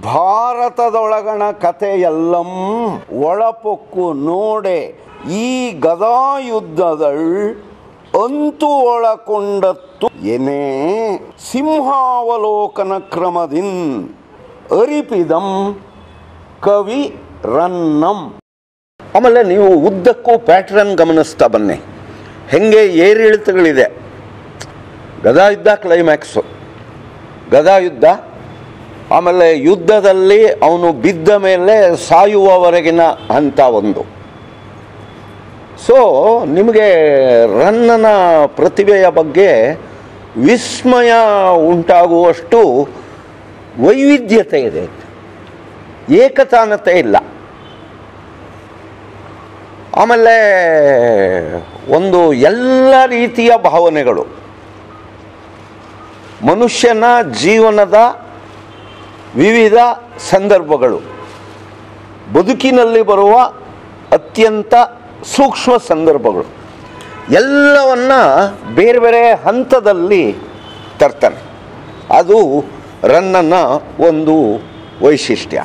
ಭಾರತದೊಳಗಣ ಕಥೆಯೆಲ್ಲಂ ಒಳಪೊಕ್ಕು ನೋಡೆ ಈ ಗದಾಯುದ್ಧದಳ್ ಅಂತು ಒಳಕೊಂಡತ್ತು ಎನೆ ಸಿಂಹಾವಲೋಕನ ಕ್ರಮದಿನ್ ಅರಿಪಿದಂ ಕವಿ ರನ್ನಂ ಆಮೇಲೆ ನೀವು ಉದ್ದಕ್ಕೂ ಪ್ಯಾಟ್ರನ್ ಗಮನಿಸ್ತಾ ಬನ್ನಿ ಹೆಂಗೆ ಏರಿಳಿತಗಳಿದೆ ಗದಾಯುದ್ಧ ಕ್ಲೈಮ್ಯಾಕ್ಸು ಗದಾಯುದ್ಧ ಆಮೇಲೆ ಯುದ್ಧದಲ್ಲಿ ಅವನು ಬಿದ್ದ ಮೇಲೆ ಸಾಯುವವರೆಗಿನ ಹಂತ ಒಂದು ಸೊ ನಿಮಗೆ ರನ್ನನ ಪ್ರತಿಭೆಯ ಬಗ್ಗೆ ವಿಸ್ಮಯ ಉಂಟಾಗುವಷ್ಟು ವೈವಿಧ್ಯತೆ ಇದೆ ಏಕತಾನತೆ ಇಲ್ಲ ಆಮೇಲೆ ಒಂದು ಎಲ್ಲ ರೀತಿಯ ಭಾವನೆಗಳು ಮನುಷ್ಯನ ಜೀವನದ ವಿವಿಧ ಸಂದರ್ಭಗಳು ಬದುಕಿನಲ್ಲಿ ಬರುವ ಅತ್ಯಂತ ಸೂಕ್ಷ್ಮ ಸಂದರ್ಭಗಳು ಎಲ್ಲವನ್ನ ಬೇರೆ ಬೇರೆ ಹಂತದಲ್ಲಿ ತರ್ತಾನೆ ಅದು ರನ್ನನ ಒಂದು ವೈಶಿಷ್ಟ್ಯ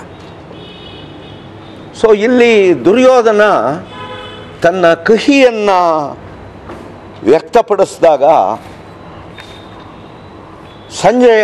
ಸೊ ಇಲ್ಲಿ ದುರ್ಯೋಧನ ತನ್ನ ಕಹಿಯನ್ನು ವ್ಯಕ್ತಪಡಿಸಿದಾಗ ಸಂಜಯ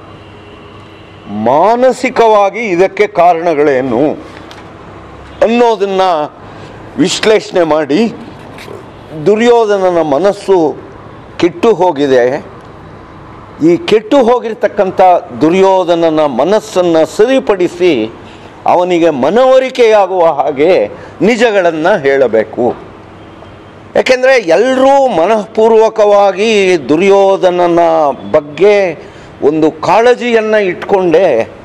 ಮಾನಸಿಕವಾಗಿ ಇದಕ್ಕೆ ಕಾರಣಗಳೇನು ಅನ್ನೋದನ್ನು ವಿಶ್ಲೇಷಣೆ ಮಾಡಿ ದುರ್ಯೋಧನನ ಮನಸ್ಸು ಕೆಟ್ಟು ಹೋಗಿದೆ ಈ ಕೆಟ್ಟು ಹೋಗಿರ್ತಕ್ಕಂಥ ದುರ್ಯೋಧನನ ಮನಸ್ಸನ್ನು ಸರಿಪಡಿಸಿ ಅವನಿಗೆ ಮನವರಿಕೆಯಾಗುವ ಹಾಗೆ ನಿಜಗಳನ್ನು ಹೇಳಬೇಕು ಯಾಕೆಂದರೆ ಎಲ್ಲರೂ ಮನಃಪೂರ್ವಕವಾಗಿ ದುರ್ಯೋಧನನ ಬಗ್ಗೆ ಒಂದು ಕಾಳಜಿಯನ್ನು ಇಟ್ಕೊಂಡೇ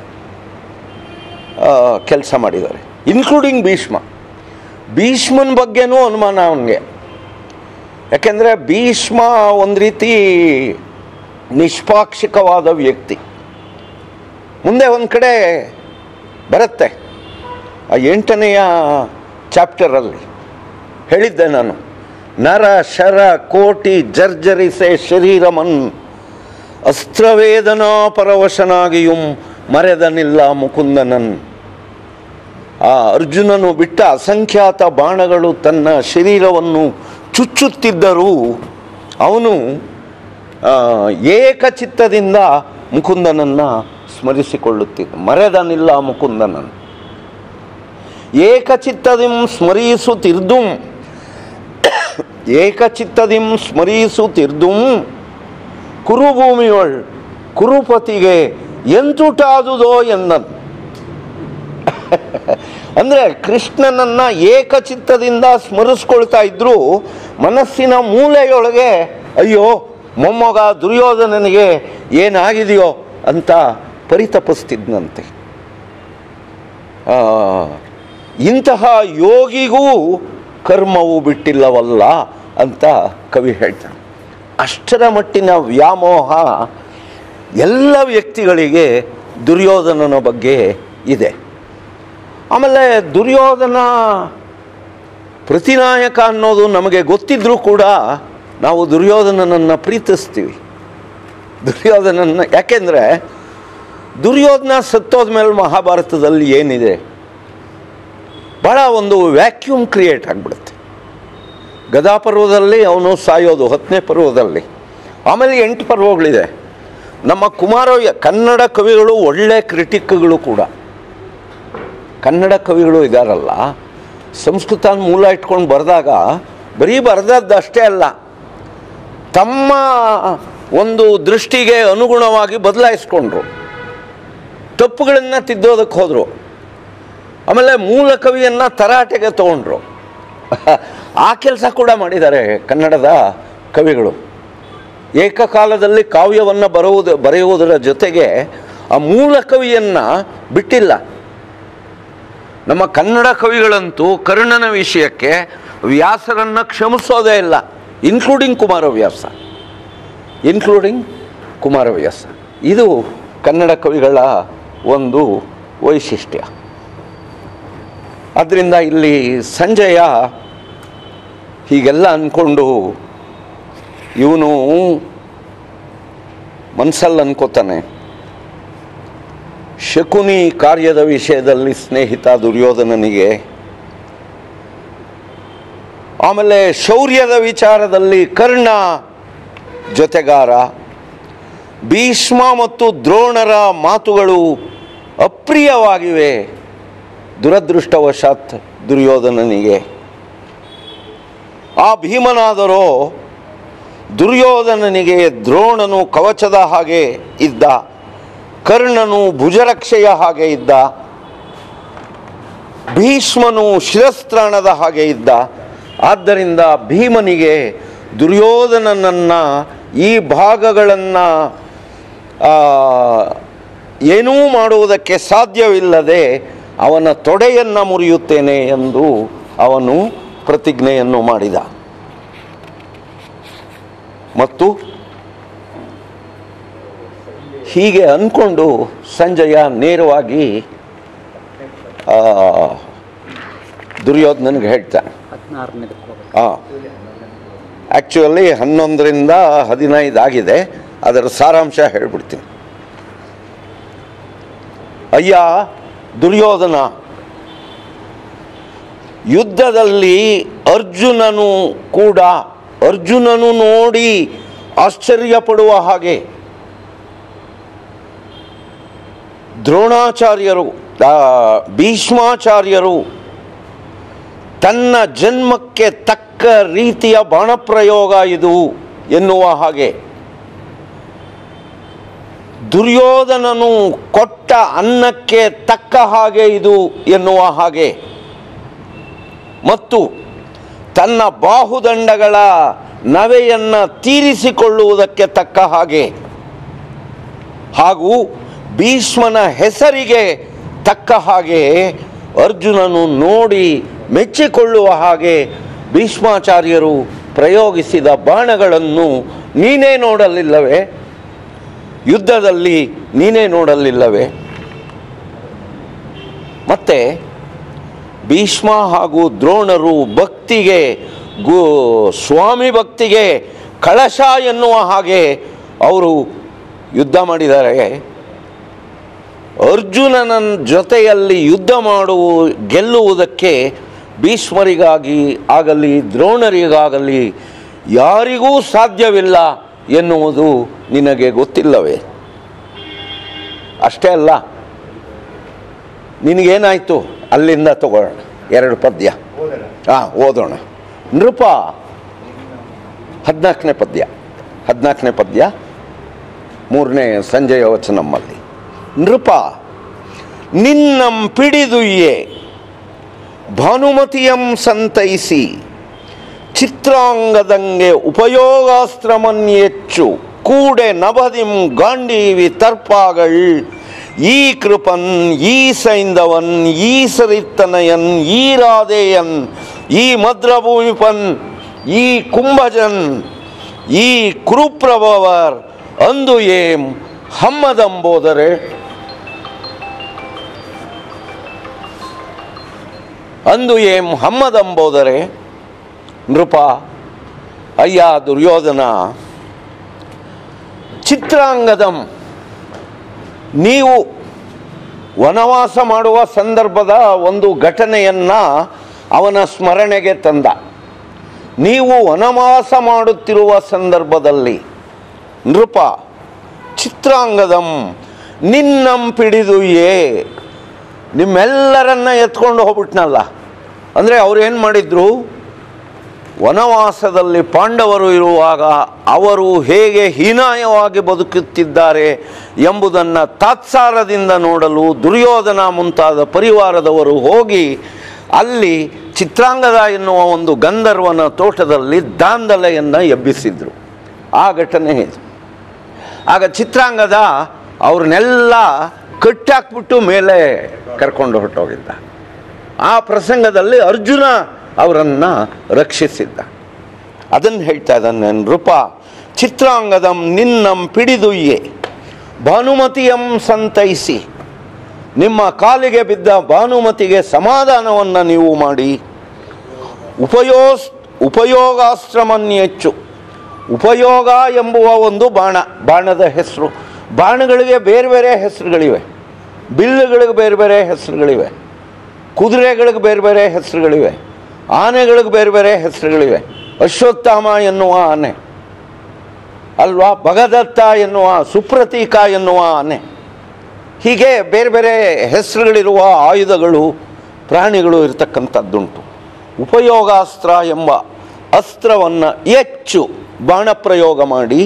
ಕೆಲಸ ಮಾಡಿದ್ದಾರೆ ಇನ್ಕ್ಲೂಡಿಂಗ್ ಭೀಷ್ಮ ಭೀಷ್ಮನ ಬಗ್ಗೆನೂ ಅನುಮಾನ ಅವನಿಗೆ ಯಾಕೆಂದರೆ ಭೀಷ್ಮ ಒಂದು ರೀತಿ ನಿಷ್ಪಾಕ್ಷಿಕವಾದ ವ್ಯಕ್ತಿ ಮುಂದೆ ಒಂದು ಕಡೆ ಬರುತ್ತೆ ಆ ಎಂಟನೆಯ ಚಾಪ್ಟರಲ್ಲಿ ಹೇಳಿದ್ದೆ ನಾನು ನರ ಶರ ಕೋಟಿ ಜರ್ಜರಿಸೆ ಶರೀರಮನ್ ಅಸ್ತ್ರವೇದನಾ ಪರವಶನಾಗಿಯುಂ ಮರೆದನಿಲ್ಲ ಮುಕುಂದನನ್ ಆ ಅರ್ಜುನನು ಬಿಟ್ಟ ಅಸಂಖ್ಯಾತ ಬಾಣಗಳು ತನ್ನ ಶರೀರವನ್ನು ಚುಚ್ಚುತ್ತಿದ್ದರೂ ಅವನು ಆ, ಏಕಚಿತ್ತದಿಂದ ಮುಕುಂದನನ್ನು ಸ್ಮರಿಸಿಕೊಳ್ಳುತ್ತಿದ್ದ ಮರೆದನಿಲ್ಲ ಮುಕುಂದನನ್ ಏಕಚಿತ್ತದಿಂ ಸ್ಮರಿಸುತ್ತಿರ್ದುಂ ಏಕಚಿತ್ತದಿಂ ಸ್ಮರಿಸುತ್ತಿರ್ದುಂ ಕುರುಭೂಮಿಯೊಳ್ ಕುರುಪತಿಗೆ ಎಂತುಟಾದುದೋ ಎಂದನು ಅಂದರೆ ಕೃಷ್ಣನನ್ನ ಏಕಚಿತ್ತದಿಂದ ಸ್ಮರಿಸ್ಕೊಳ್ತಾ ಇದ್ರು ಮನಸ್ಸಿನ ಮೂಲೆಯೊಳಗೆ ಅಯ್ಯೋ ಮೊಮ್ಮಗ ದುರ್ಯೋಧನನಿಗೆ ಏನಾಗಿದೆಯೋ ಅಂತ ಪರಿತಪಿಸ್ತಿದ್ನಂತೆ ಆ, ಇಂತಹ ಯೋಗಿಗೂ ಕರ್ಮವು ಬಿಟ್ಟಿಲ್ಲವಲ್ಲ ಅಂತ ಕವಿ ಹೇಳ್ತಾನೆ ಅಷ್ಟರ ಮಟ್ಟಿನ ವ್ಯಾಮೋಹ ಎಲ್ಲ ವ್ಯಕ್ತಿಗಳಿಗೆ ದುರ್ಯೋಧನನ ಬಗ್ಗೆ ಇದೆ ಆಮೇಲೆ ದುರ್ಯೋಧನ ಪ್ರತಿನಾಯಕ ಅನ್ನೋದು ನಮಗೆ ಗೊತ್ತಿದ್ರೂ ಕೂಡ ನಾವು ದುರ್ಯೋಧನನನ್ನು ಪ್ರೀತಿಸ್ತೀವಿ ದುರ್ಯೋಧನನ್ನ ಯಾಕೆಂದರೆ ದುರ್ಯೋಧನ ಸತ್ತೋದ ಮೇಲೆ ಮಹಾಭಾರತದಲ್ಲಿ ಏನಿದೆ ಭಾಳ ಒಂದು ವ್ಯಾಕ್ಯೂಮ್ ಕ್ರಿಯೇಟ್ ಆಗಿಬಿಡುತ್ತೆ ಗದಾ ಪರ್ವದಲ್ಲಿ ಅವನು ಸಾಯೋದು ಹತ್ತನೇ ಪರ್ವದಲ್ಲಿ ಆಮೇಲೆ ಎಂಟು ಪರ್ವಗಳಿದೆ ನಮ್ಮ ಕುಮಾರ ಕನ್ನಡ ಕವಿಗಳು ಒಳ್ಳೆ ಕ್ರಿಟಿಕ್ಗಳು ಕೂಡ ಕನ್ನಡ ಕವಿಗಳು ಇದಾರಲ್ಲ ಸಂಸ್ಕೃತ ಮೂಲ ಇಟ್ಕೊಂಡು ಬರೆದಾಗ ಬರೀ ಬರೆದದ್ದು ಅಷ್ಟೇ ಅಲ್ಲ ತಮ್ಮ ಒಂದು ದೃಷ್ಟಿಗೆ ಅನುಗುಣವಾಗಿ ಬದಲಾಯಿಸ್ಕೊಂಡ್ರು ತಪ್ಪುಗಳನ್ನು ತಿದ್ದೋದಕ್ಕೆ ಹೋದರು ಆಮೇಲೆ ಮೂಲ ಕವಿಯನ್ನು ತರಾಟೆಗೆ ತಗೊಂಡ್ರು ಆ ಕೆಲಸ ಕೂಡ ಮಾಡಿದ್ದಾರೆ ಕನ್ನಡದ ಕವಿಗಳು ಏಕಕಾಲದಲ್ಲಿ ಕಾವ್ಯವನ್ನು ಬರುವುದು ಬರೆಯುವುದರ ಜೊತೆಗೆ ಆ ಮೂಲ ಕವಿಯನ್ನು ಬಿಟ್ಟಿಲ್ಲ ನಮ್ಮ ಕನ್ನಡ ಕವಿಗಳಂತೂ ಕರ್ಣನ ವಿಷಯಕ್ಕೆ ವ್ಯಾಸರನ್ನು ಕ್ಷಮಿಸೋದೇ ಇಲ್ಲ ಇನ್ಕ್ಲೂಡಿಂಗ್ ಕುಮಾರವ್ಯಾಸ ಇನ್ಕ್ಲೂಡಿಂಗ್ ಕುಮಾರವ್ಯಾಸ ಇದು ಕನ್ನಡ ಕವಿಗಳ ಒಂದು ವೈಶಿಷ್ಟ್ಯ ಆದ್ದರಿಂದ ಇಲ್ಲಿ ಸಂಜಯ ಹೀಗೆಲ್ಲ ಅಂದ್ಕೊಂಡು ಇವನು ಮನಸ್ಸಲ್ಲಿ ಅನ್ಕೋತಾನೆ ಶಕುನಿ ಕಾರ್ಯದ ವಿಷಯದಲ್ಲಿ ಸ್ನೇಹಿತ ದುರ್ಯೋಧನನಿಗೆ ಆಮೇಲೆ ಶೌರ್ಯದ ವಿಚಾರದಲ್ಲಿ ಕರ್ಣ ಜೊತೆಗಾರ ಭೀಷ್ಮ ಮತ್ತು ದ್ರೋಣರ ಮಾತುಗಳು ಅಪ್ರಿಯವಾಗಿವೆ ದುರದೃಷ್ಟವಶಾತ್ ದುರ್ಯೋಧನನಿಗೆ ಆ ಭೀಮನಾದರೋ ದುರ್ಯೋಧನನಿಗೆ ದ್ರೋಣನು ಕವಚದ ಹಾಗೆ ಇದ್ದ ಕರ್ಣನು ಭುಜರಕ್ಷೆಯ ಹಾಗೆ ಇದ್ದ ಭೀಷ್ಮನು ಶಿರಸ್ತ್ರಾಣದ ಹಾಗೆ ಇದ್ದ ಆದ್ದರಿಂದ ಭೀಮನಿಗೆ ದುರ್ಯೋಧನನನ್ನು ಈ ಭಾಗಗಳನ್ನು ಏನೂ ಮಾಡುವುದಕ್ಕೆ ಸಾಧ್ಯವಿಲ್ಲದೆ ಅವನ ತೊಡೆಯನ್ನು ಮುರಿಯುತ್ತೇನೆ ಎಂದು ಅವನು ಪ್ರತಿಜ್ಞೆಯನ್ನು ಮಾಡಿದ ಮತ್ತು ಹೀಗೆ ಅಂದ್ಕೊಂಡು ಸಂಜಯ ನೇರವಾಗಿ ಆ, ದುರ್ಯೋಧನನಿಗೆ ಹೇಳ್ತಾನೆ ಹದಿನಾರನೇದಕ್ಕೆ ಹೋಗ್ಬೇಕು ಹಾಂ ಆ್ಯಕ್ಚುಲಿ ಹನ್ನೊಂದರಿಂದ ಹದಿನೈದು ಆಗಿದೆ ಅದರ ಸಾರಾಂಶ ಹೇಳ್ಬಿಡ್ತೀನಿ ಅಯ್ಯ ದುರ್ಯೋಧನ ಯುದ್ಧದಲ್ಲಿ ಅರ್ಜುನನು ಕೂಡ ಅರ್ಜುನನು ನೋಡಿ ಆಶ್ಚರ್ಯಪಡುವ ಹಾಗೆ ದ್ರೋಣಾಚಾರ್ಯರು ಆ, ಭೀಷ್ಮಾಚಾರ್ಯರು ತನ್ನ ಜನ್ಮಕ್ಕೆ ತಕ್ಕ ರೀತಿಯ ಬಾಣಪ್ರಯೋಗ ಇದು ಎನ್ನುವ ಹಾಗೆ ದುರ್ಯೋಧನನು ಕೊಟ್ಟ ಅನ್ನಕ್ಕೆ ತಕ್ಕ ಹಾಗೆ ಇದು ಎನ್ನುವ ಹಾಗೆ ಮತ್ತು ತನ್ನ ಬಾಹುದಂಡಗಳ ನವೆಯನ್ನು ತೀರಿಸಿಕೊಳ್ಳುವುದಕ್ಕೆ ತಕ್ಕ ಹಾಗೆ ಹಾಗೂ ಭೀಷ್ಮನ ಹೆಸರಿಗೆ ತಕ್ಕ ಹಾಗೆ ಅರ್ಜುನನು ನೋಡಿ ಮೆಚ್ಚಿಕೊಳ್ಳುವ ಹಾಗೆ ಭೀಷ್ಮಾಚಾರ್ಯರು ಪ್ರಯೋಗಿಸಿದ ಬಾಣಗಳನ್ನು ನೀನೇ ನೋಡಲಿಲ್ಲವೇ ಯುದ್ಧದಲ್ಲಿ ನೀನೇ ನೋಡಲಿಲ್ಲವೇ ಮತ್ತೆ ಭೀಷ್ಮ ಹಾಗೂ ದ್ರೋಣರು ಭಕ್ತಿಗೆ ಗು ಸ್ವಾಮಿ ಭಕ್ತಿಗೆ ಕಳಶ ಎನ್ನುವ ಹಾಗೆ ಅವರು ಯುದ್ಧ ಮಾಡಿದ್ದಾರೆ ಅರ್ಜುನನ ಜೊತೆಯಲ್ಲಿ ಯುದ್ಧ ಮಾಡುವ ಗೆಲ್ಲುವುದಕ್ಕೆ ಭೀಷ್ಮರಿಗಾಗಿ ಆಗಲಿ ದ್ರೋಣರಿಗಾಗಲಿ ಯಾರಿಗೂ ಸಾಧ್ಯವಿಲ್ಲ ಎನ್ನುವುದು ನಿನಗೆ ಗೊತ್ತಿಲ್ಲವೇ ಅಷ್ಟೇ ಅಲ್ಲ ನಿನಗೇನಾಯಿತು ಅಲ್ಲಿಂದ ತಗೊಳ್ಳೋಣ ಎರಡು ಪದ್ಯ ಹಾಂ ಓದೋಣ ನೃಪ ಹದಿನಾಲ್ಕನೇ ಪದ್ಯ ಹದಿನಾಲ್ಕನೇ ಪದ್ಯ ಮೂರನೇ ಸಂಜೆಯ ವಚನಮ್ಮಲ್ಲಿ ನೃಪ ನಿನ್ನಂ ಪಿಡಿದುಯ್ಯೆ ಭಾನುಮತಿಯಂ ಸಂತೈಸಿ ಚಿತ್ರಾಂಗದಂಗೆ ಉಪಯೋಗಾಸ್ತ್ರಮನ್ಯೆಚ್ಚು ಕೂಡೆ ನಭದಿಂ ಗಾಂಡೀವಿ ತರ್ಪಾಗಳ್ ಈ ಕೃಪನ್ ಈ ಸೈಂದವನ್ ಈ ಸರಿತ್ತನಯನ್ ಈ ರಾಧೇಯನ್ ಈ ಮದ್ರಭೂಮಿಪನ್ ಈ ಕುಂಭಜನ್ ಈ ಕುರುಪ್ರಭವರ್ ಅಂದು ಏಂ ಹಮ್ಮದಂಬೋದರೆ ಅಂದು ಏಂ ಹಮ್ಮದಂಬೋದರೆ ನೃಪ ಅಯ್ಯ ದುರ್ಯೋಧನ ಚಿತ್ರಾಂಗದಂ ನೀವು ವನವಾಸ ಮಾಡುವ ಸಂದರ್ಭದ ಒಂದು ಘಟನೆಯನ್ನು ಅವನ ಸ್ಮರಣೆಗೆ ತಂದ ನೀವು ವನವಾಸ ಮಾಡುತ್ತಿರುವ ಸಂದರ್ಭದಲ್ಲಿ ನೃಪ ಚಿತ್ರಾಂಗದಂ ನಿನ್ನಂ ಪಿಡಿದು ಏ ನಿಮ್ಮೆಲ್ಲರನ್ನ ಎತ್ಕೊಂಡು ಹೋಗ್ಬಿಟ್ನಲ್ಲ ಅಂದರೆ ಅವ್ರು ಏನು ಮಾಡಿದ್ರು ವನವಾಸದಲ್ಲಿ ಪಾಂಡವರು ಇರುವಾಗ ಅವರು ಹೇಗೆ ಹೀನಾಯವಾಗಿ ಬದುಕುತ್ತಿದ್ದಾರೆ ಎಂಬುದನ್ನು ತಾತ್ಸಾರದಿಂದ ನೋಡಲು ದುರ್ಯೋಧನ ಮುಂತಾದ ಪರಿವಾರದವರು ಹೋಗಿ ಅಲ್ಲಿ ಚಿತ್ರಾಂಗದ ಎನ್ನುವ ಒಂದು ಗಂಧರ್ವನ ತೋಟದಲ್ಲಿ ದಾಂಧಲೆಯನ್ನು ಎಬ್ಬಿಸಿದ್ರು ಆ ಘಟನೆ ಇದು ಆಗ ಚಿತ್ರಾಂಗದ ಅವ್ರನ್ನೆಲ್ಲ ಕಟ್ಟಾಕ್ಬಿಟ್ಟು ಮೇಲೆ ಕರ್ಕೊಂಡು ಹೊರಟೋಗಿದ್ದ ಆ ಪ್ರಸಂಗದಲ್ಲಿ ಅರ್ಜುನ ಅವರನ್ನು ರಕ್ಷಿಸಿದ್ದ ಅದನ್ನು ಹೇಳ್ತಾ ಇದ್ದಾನೆ ನೃಪ ಚಿತ್ರಾಂಗದಂ ನಿನ್ನಂ ಪಿಡಿದುಯ್ಯೆ ಭಾನುಮತಿಯಂ ಸಂತೈಸಿ ನಿಮ್ಮ ಕಾಲಿಗೆ ಬಿದ್ದ ಭಾನುಮತಿಗೆ ಸಮಾಧಾನವನ್ನು ನೀವು ಮಾಡಿ ಉಪಯೋಸ್ ಉಪಯೋಗಾಸ್ತ್ರಮನ್ಯೆಚ್ಚು ಉಪಯೋಗ ಎಂಬುವ ಒಂದು ಬಾಣ ಬಾಣದ ಹೆಸರು ಬಾಣಗಳಿಗೆ ಬೇರೆ ಬೇರೆ ಹೆಸರುಗಳಿವೆ ಬಿಲ್ಲುಗಳಿಗೆ ಬೇರೆ ಬೇರೆ ಹೆಸರುಗಳಿವೆ ಕುದುರೆಗಳಿಗೆ ಬೇರೆ ಬೇರೆ ಹೆಸರುಗಳಿವೆ ಆನೆಗಳಿಗೆ ಬೇರೆ ಬೇರೆ ಹೆಸರುಗಳಿವೆ ಅಶ್ವತ್ಥಾಮ ಎನ್ನುವ ಆನೆ ಅಲ್ವಾ ಭಗದತ್ತ ಎನ್ನುವ ಸುಪ್ರತೀಕ ಎನ್ನುವ ಆನೆ ಹೀಗೆ ಬೇರೆ ಬೇರೆ ಹೆಸರುಗಳಿರುವ ಆಯುಧಗಳು ಪ್ರಾಣಿಗಳು ಇರತಕ್ಕಂಥದ್ದುಂಟು ಉಪಯೋಗಾಸ್ತ್ರ ಎಂಬ ಅಸ್ತ್ರವನ್ನು ಹೆಚ್ಚು ಬಾಣಪ್ರಯೋಗ ಮಾಡಿ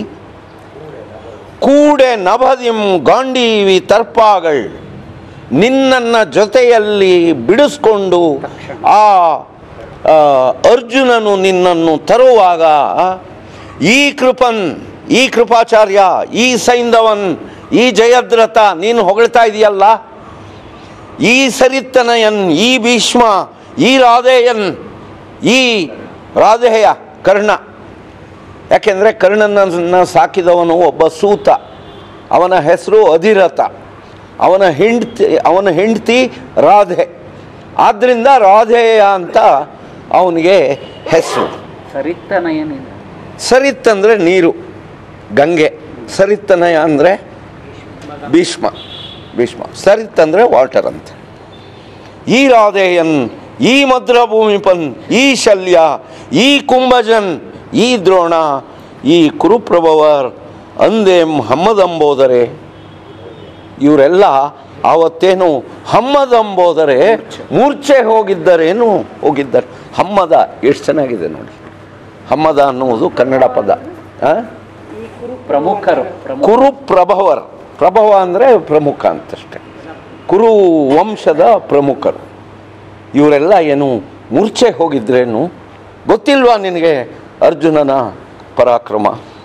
ಕೂಡೆ ನಭದಿಂ ಗಾಂಡೀವಿ ತರ್ಪಾಗಳ್ ನಿನ್ನನ್ನ ಜೊತೆಯಲ್ಲಿ ಬಿಡಿಸ್ಕೊಂಡು ಆ ಆ, ಅರ್ಜುನನು ನಿನ್ನನ್ನು ತರುವಾಗ ಈ ಕೃಪನ್ ಈ ಕೃಪಾಚಾರ್ಯ ಈ ಸೈಂಧವನ್ ಈ ಜಯದ್ರಥ ನೀನು ಹೊಗಳ್ತಾ ಇದೆಯಲ್ಲ ಈ ಸರಿತ್ತನಯನ್ ಈ ಭೀಷ್ಮ ಈ ರಾಧೇಯನ್ ಈ ರಾಧೇಯ ಕರ್ಣ ಯಾಕೆಂದರೆ ಕರ್ಣನನ್ನು ಸಾಕಿದವನು ಒಬ್ಬ ಸೂತ ಅವನ ಹೆಸರು ಅಧಿರಥ ಅವನ ಹೆಂಡತಿ ಅವನ ಹೆಂಡತಿ ರಾಧೆ ಆದ್ದರಿಂದ ರಾಧೇಯ ಅಂತ ಅವನಿಗೆ ಹೆಸರು ಸರಿತನಯ ಏನಿದೆ ಸರಿತ್ ಅಂದರೆ ನೀರು ಗಂಗೆ ಸರಿತ್ತನಯ ಅಂದರೆ ಭೀಷ್ಮ ಭೀಷ್ಮ ಸರಿತ್ ಅಂದರೆ ವಾಟರ್ ಅಂತ ಈ ರಾಧೇಯನ್ ಈ ಮದ್ರಭೂಮಿಪನ್ ಈ ಶಲ್ಯ ಈ ಕುಂಭಜನ್ ಈ ದ್ರೋಣ ಈ ಕುರುಪ್ರಭವರ್ ಅಂದೇಂ ಹಮ್ಮದಂಬೋದರೆ ಇವರೆಲ್ಲ ಆವತ್ತೇನು ಹಮ್ಮದಂಬೋದರೆ ಮೂರ್ಛೆ ಹೋಗಿದ್ದರೇನು ಹೋಗಿದ್ದಾರೆ ಹಮ್ಮದ ಎಷ್ಟು ಚೆನ್ನಾಗಿದೆ ನೋಡಿ ಹಮ್ಮದ ಅನ್ನುವುದು ಕನ್ನಡ ಪದ ಆ? ಪ್ರಮುಖರು ಪ್ರಮುಖ ಕುರು ಪ್ರಭವರ್ ಪ್ರಭವ ಅಂದರೆ ಪ್ರಮುಖ ಅಂತಷ್ಟೆ ಕುರು ವಂಶದ ಪ್ರಮುಖರು ಇವರೆಲ್ಲ ಏನು ಮೂರ್ಛೆ ಹೋಗಿದ್ರೇನು ಗೊತ್ತಿಲ್ವಾ ನಿನಗೆ ಅರ್ಜುನನ ಪರಾಕ್ರಮ